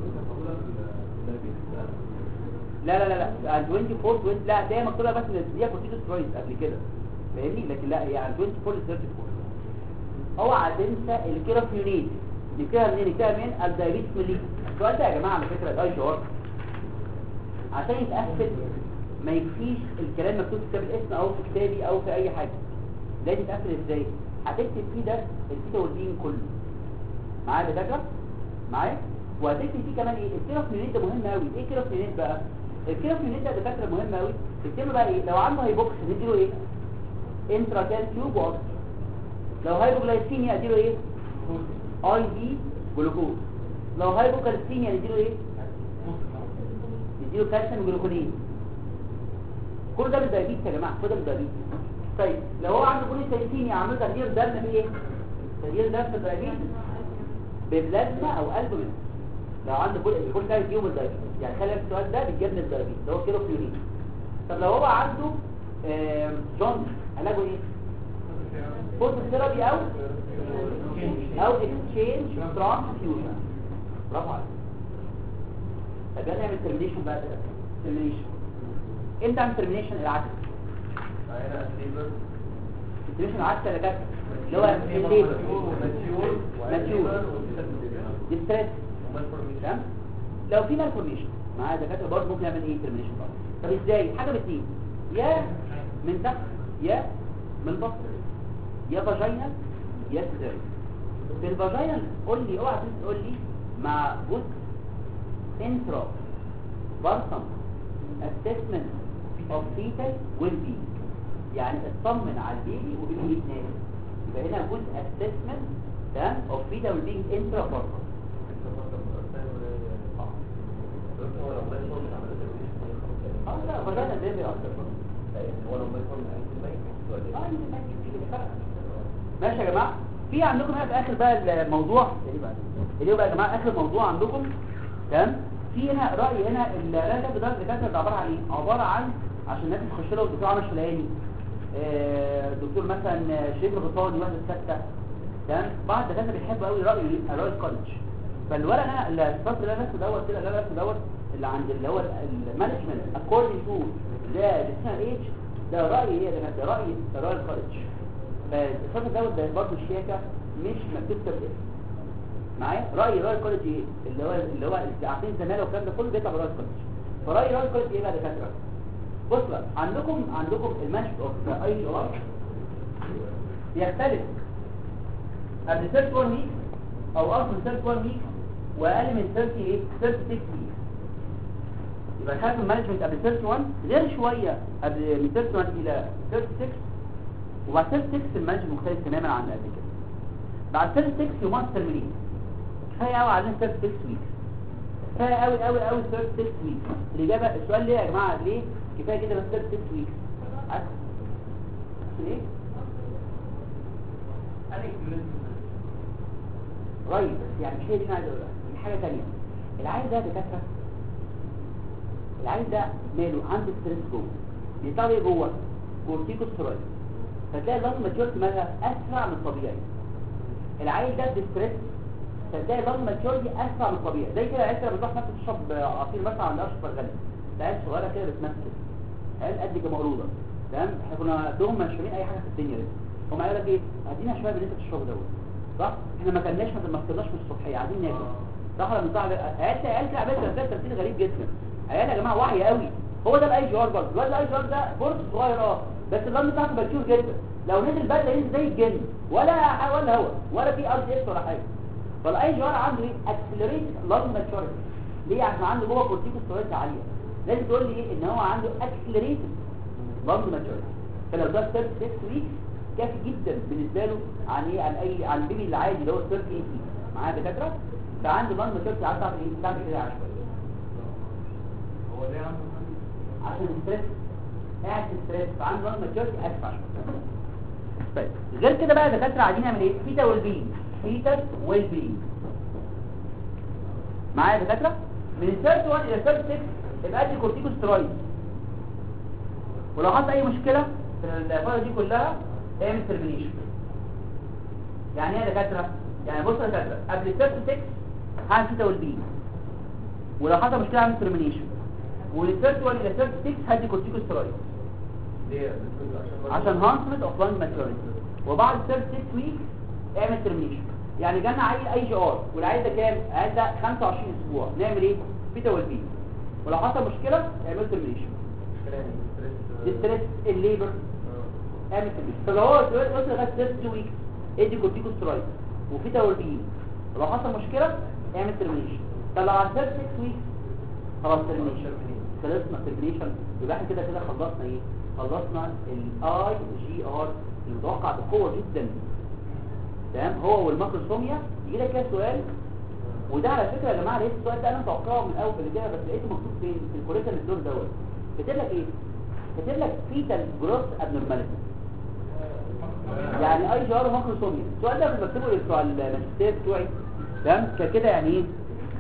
لا لا لا لا 24 20 لا ده مكتوبه بس ان دي كورتيكوستيرويد قبل كده فاهمني لكن لا هي 24 ل 34 اوعى تنسى الكيرافيونيت نكتبها منين نكتبها من الدايبيتس ميليتس السؤال ده يا جماعه على فكره ده شعور عشان يتقفل ما يكفيش الكلام مكتوب في كتاب الاسم او في كتابي او في اي حاجه لازم يتقفل ازاي هتكتب فيه ده الفيتا والدين كله معايا يا دكاتره معايا وهتكتب فيه كمان ايه الكيرافيونيت ده مهم قوي ايه الكيرافيونيت بقى الكيرافيونيت ده يا دكاتره مهم قوي تكتب بقى ايه لو عنده هايبوكس نديله ايه انتراكال تيوب واكسجين لو هايبوجلايسيميا اديله ايه اي دي جلوكوز لو هايبوكالسيميا نديله ايه نديله كالسيوم وجلوكونين كل ده بالدايبيتس يا جماعه كل ده بالدايبيتس طيب لو هو عنده بوليسايثيميا عامل تغيير دم في ايه تغيير دم في الدايبيتس ببلازما او البومين لو عنده بوليسايثيميا يوم الدايبيتس يعني خلي بالك السؤال ده بيتجنن الدايبيتس اللي هو كيلو فيورين طب لو هو عنده جوندس علاجه ايه فوتو ثيرابي او او اكسشينج ترانسفيوجن برافو عليك طب يلا نعمل ترمينيشن بقى كده ترمينيشن امتى اعمل ترمينيشن العكس الترمينيشن العكس اللي كانت اللي هو الليبر ماتيور ديستريس تمام لو في مالفورميشن معايا دكاتره برضه ممكن نعمل ايه ترمينيشن برضه طب ازاي حاجه باثنين يا من تحت يا من بطن يا فاجينا يا سيزاريان في الفاجينا قول لي اوعى تقول لي مع جزء انترا بارسم assessment of fetal will be يعني اطمن على البيبي وبيبي يتنام يبقى هنا جزء assessment ده of fetal will be intra بارسم اه لا فاجينا ده بيأثر اه ماشي يا جماعه في عندكم هنا في اخر بقى الموضوع اللي هو بقى يا جماعه اخر موضوع عندكم تمام في هنا راي هنا الراي ده بدرجه الدكاتره ده عباره عن ايه عباره عن عشان الناس تخش له الدكتور عمر شلالي آه، دكتور مثلا شريف الغطاني واحد السته تمام بعض الدكاتره بيحبوا قوي راي ايه راي الكولج فالورق انا الفصل اللي انا رسمه دوت كده اللي انا رسمه دوت اللي عند اللي هو المانجمنت اكوردنج تو ده السنه ايج ده راي ايه ده ده راي ده راي الكولج فالفصل دوت ده برضه الشياكه مش مكتوب بالاسم معايا راي راي الكولج ايه اللي هو اللي هو عارفين زمان والكلام ده كله بيطلع براي الكولج فراي راي الكولج ايه بقى يا دكاتره بص بقى عندكم عندكم المانجمنت اوف اي ار يختلف قبل 31 ويك او اصلا 31 ويك واقل من 30 ايه 36 ويك يبقى خدت المانجمنت قبل 31 غير شويه قبل من 31 الى 36 وبعد 36 المانجمنت مختلف تماما عن قبل كده بعد 36 يوم ترمينيت كفايه قوي علينا 36 ويك كفايه قوي قوي قوي 36 ويك الاجابه السؤال ليه يا جماعه ليه كفايه كده بس 36 ويك عارف ليه رايت بس يعني مش هي دي اللي انا عايز اقولها دي حاجه ثانيه العيل ده دكاتره العيل ده ماله عنده ستريس جوه بيطلع ايه جوه كورتيكوستيرويد فتلاقي اللنج ماتيورتي مالها اسرع من الطبيعي العيل ده بستريس فتلاقي اللنج ماتيورتي اسرع من الطبيعي زي كده العيال لما بتروح مثلا تشرب عصير مثلا عند اشرف الغني العيال صغيره كده بتمثل عيال قد كده مقروضه تمام احنا كنا دوهم مش فاهمين اي حاجه في الدنيا لسه هم قالوا لك ايه ادينا شويه من اللي انت بتشربه دوت صح احنا ما كلناش ما فطرناش من الصبحيه عايزين ناكل صح ولا مش صح عيال عيال كده عملت ده تمثيل غريب جدا عيال يا جماعه واعيه قوي هو ده الاي جي ار برضه الواد الاي جي ار ده بورد صغير اه بس اللم بتاعته ماتيور جدا لو نزل بدري ينزل زي الجن ولا ولا هوا ولا في ار دي اكس ولا حاجه فالاي جي ار عنده ايه اكسلريت لانج ماتيوريتي ليه عشان عنده جوه كورتيكوستيرويد عاليه لازم تقول لي ايه ان هو عنده اكسلريت لانج ماتيوريتي فلو ده 36 ويك كافي جدا بالنسبه له عن ايه عن اي عن البيبي العادي اللي هو 38 معايا دكاتره فعنده ضغط ماتيوريتي عارف تعمل ايه تعمل كده عشوائي هو ليه عنده عشان الستريس قاعد في ستريس فعنده ضغط ماتيوريتي اسف عشوائي طيب غير كده بقى دكاتره عايزين نعمل ايه فيتا والبين فيتا والبين معايا يا دكاتره من الثيرد 1 الى الثيرد 6 يبقى دي كورتيكوسترويد ولو حصل اي مشكله في الفتره دي كلها اعمل ترمينيشن يعني ايه يا دكاتره يعني بص يا دكاتره قبل الثيرد 6 هعمل فيتا والبين ولو حصل مشكله هعمل ترمينيشن والثيرد 1 الى الثيرد 6 هدي كورتيكوسترويد ليه بتقول عشان عشان هانسمنت اوف لانج ماتيوريتي وبعد ثيرد 6 ويك اعمل ترمينيشن يعني جالنا عيل اي جي ار والعيل ده كام العيل ده 25 اسبوع نعمل ايه بيتا والبي ولو حصل مشكله اعمل ترمينيشن ستريس الليبر اعمل ترمينيشن طب لو هو دلوقتي وصل لغايه ثيرد 2 ويك ادي كورتيكوسترويد وفيتا والبي ولو حصل مشكله اعمل ترمينيشن طب لو على ثيرد 6 ويك خلاص ترمينيشن خلصنا ترمينيشن يبقى احنا كده كده خلصنا ايه خلصنا الاي جي ار المتوقع بقوه جدا تمام هو والماكروسوميا يجي لك كده سؤال وده على فكره يا جماعه لقيت السؤال ده انا متوقعه من اول في الاجابه بس لقيته مكتوب فين في الكوريكال الدور دوت كاتب لك ايه كاتب لك فيتال جروس ابنورماليتي يعني اي جي ار وماكروسوميا السؤال ده كنت بكتبه بتوع الماجستير بتوعي تمام كان كده يعني ايه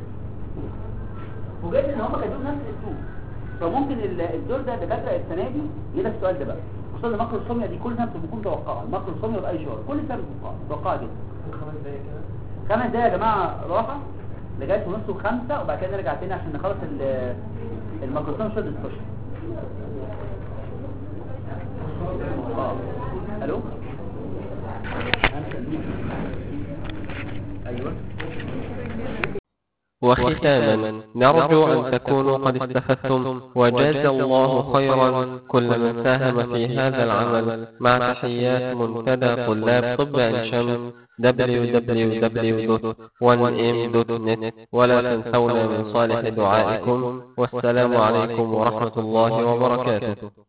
فوجئت ان هم كاتبين نفس الاسلوب فممكن ال- الدور ده دكاتره السنه دي يجي لك السؤال ده بقى خصوصا الماكروسوميا دي كل سنه بتكون متوقعه الماكروسوميا والاي جي ار كل سنه متوقعه متوقعه جدا خمس دقايق كده خمس دقايق يا جماعه راحه لغايه ونص وخمسه وبعد كده نرجع تاني عشان نخلص ال- الماكروسوميا شويه ديسكشن اه الو ايوه وختاما نرجو أن تكونوا قد استفدتم وجاز الله خيرا كل من ساهم في هذا العمل مع تحيات منتدى طلاب طب عين شمس www.1m.net ولا تنسونا من صالح دعائكم والسلام عليكم ورحمة الله وبركاته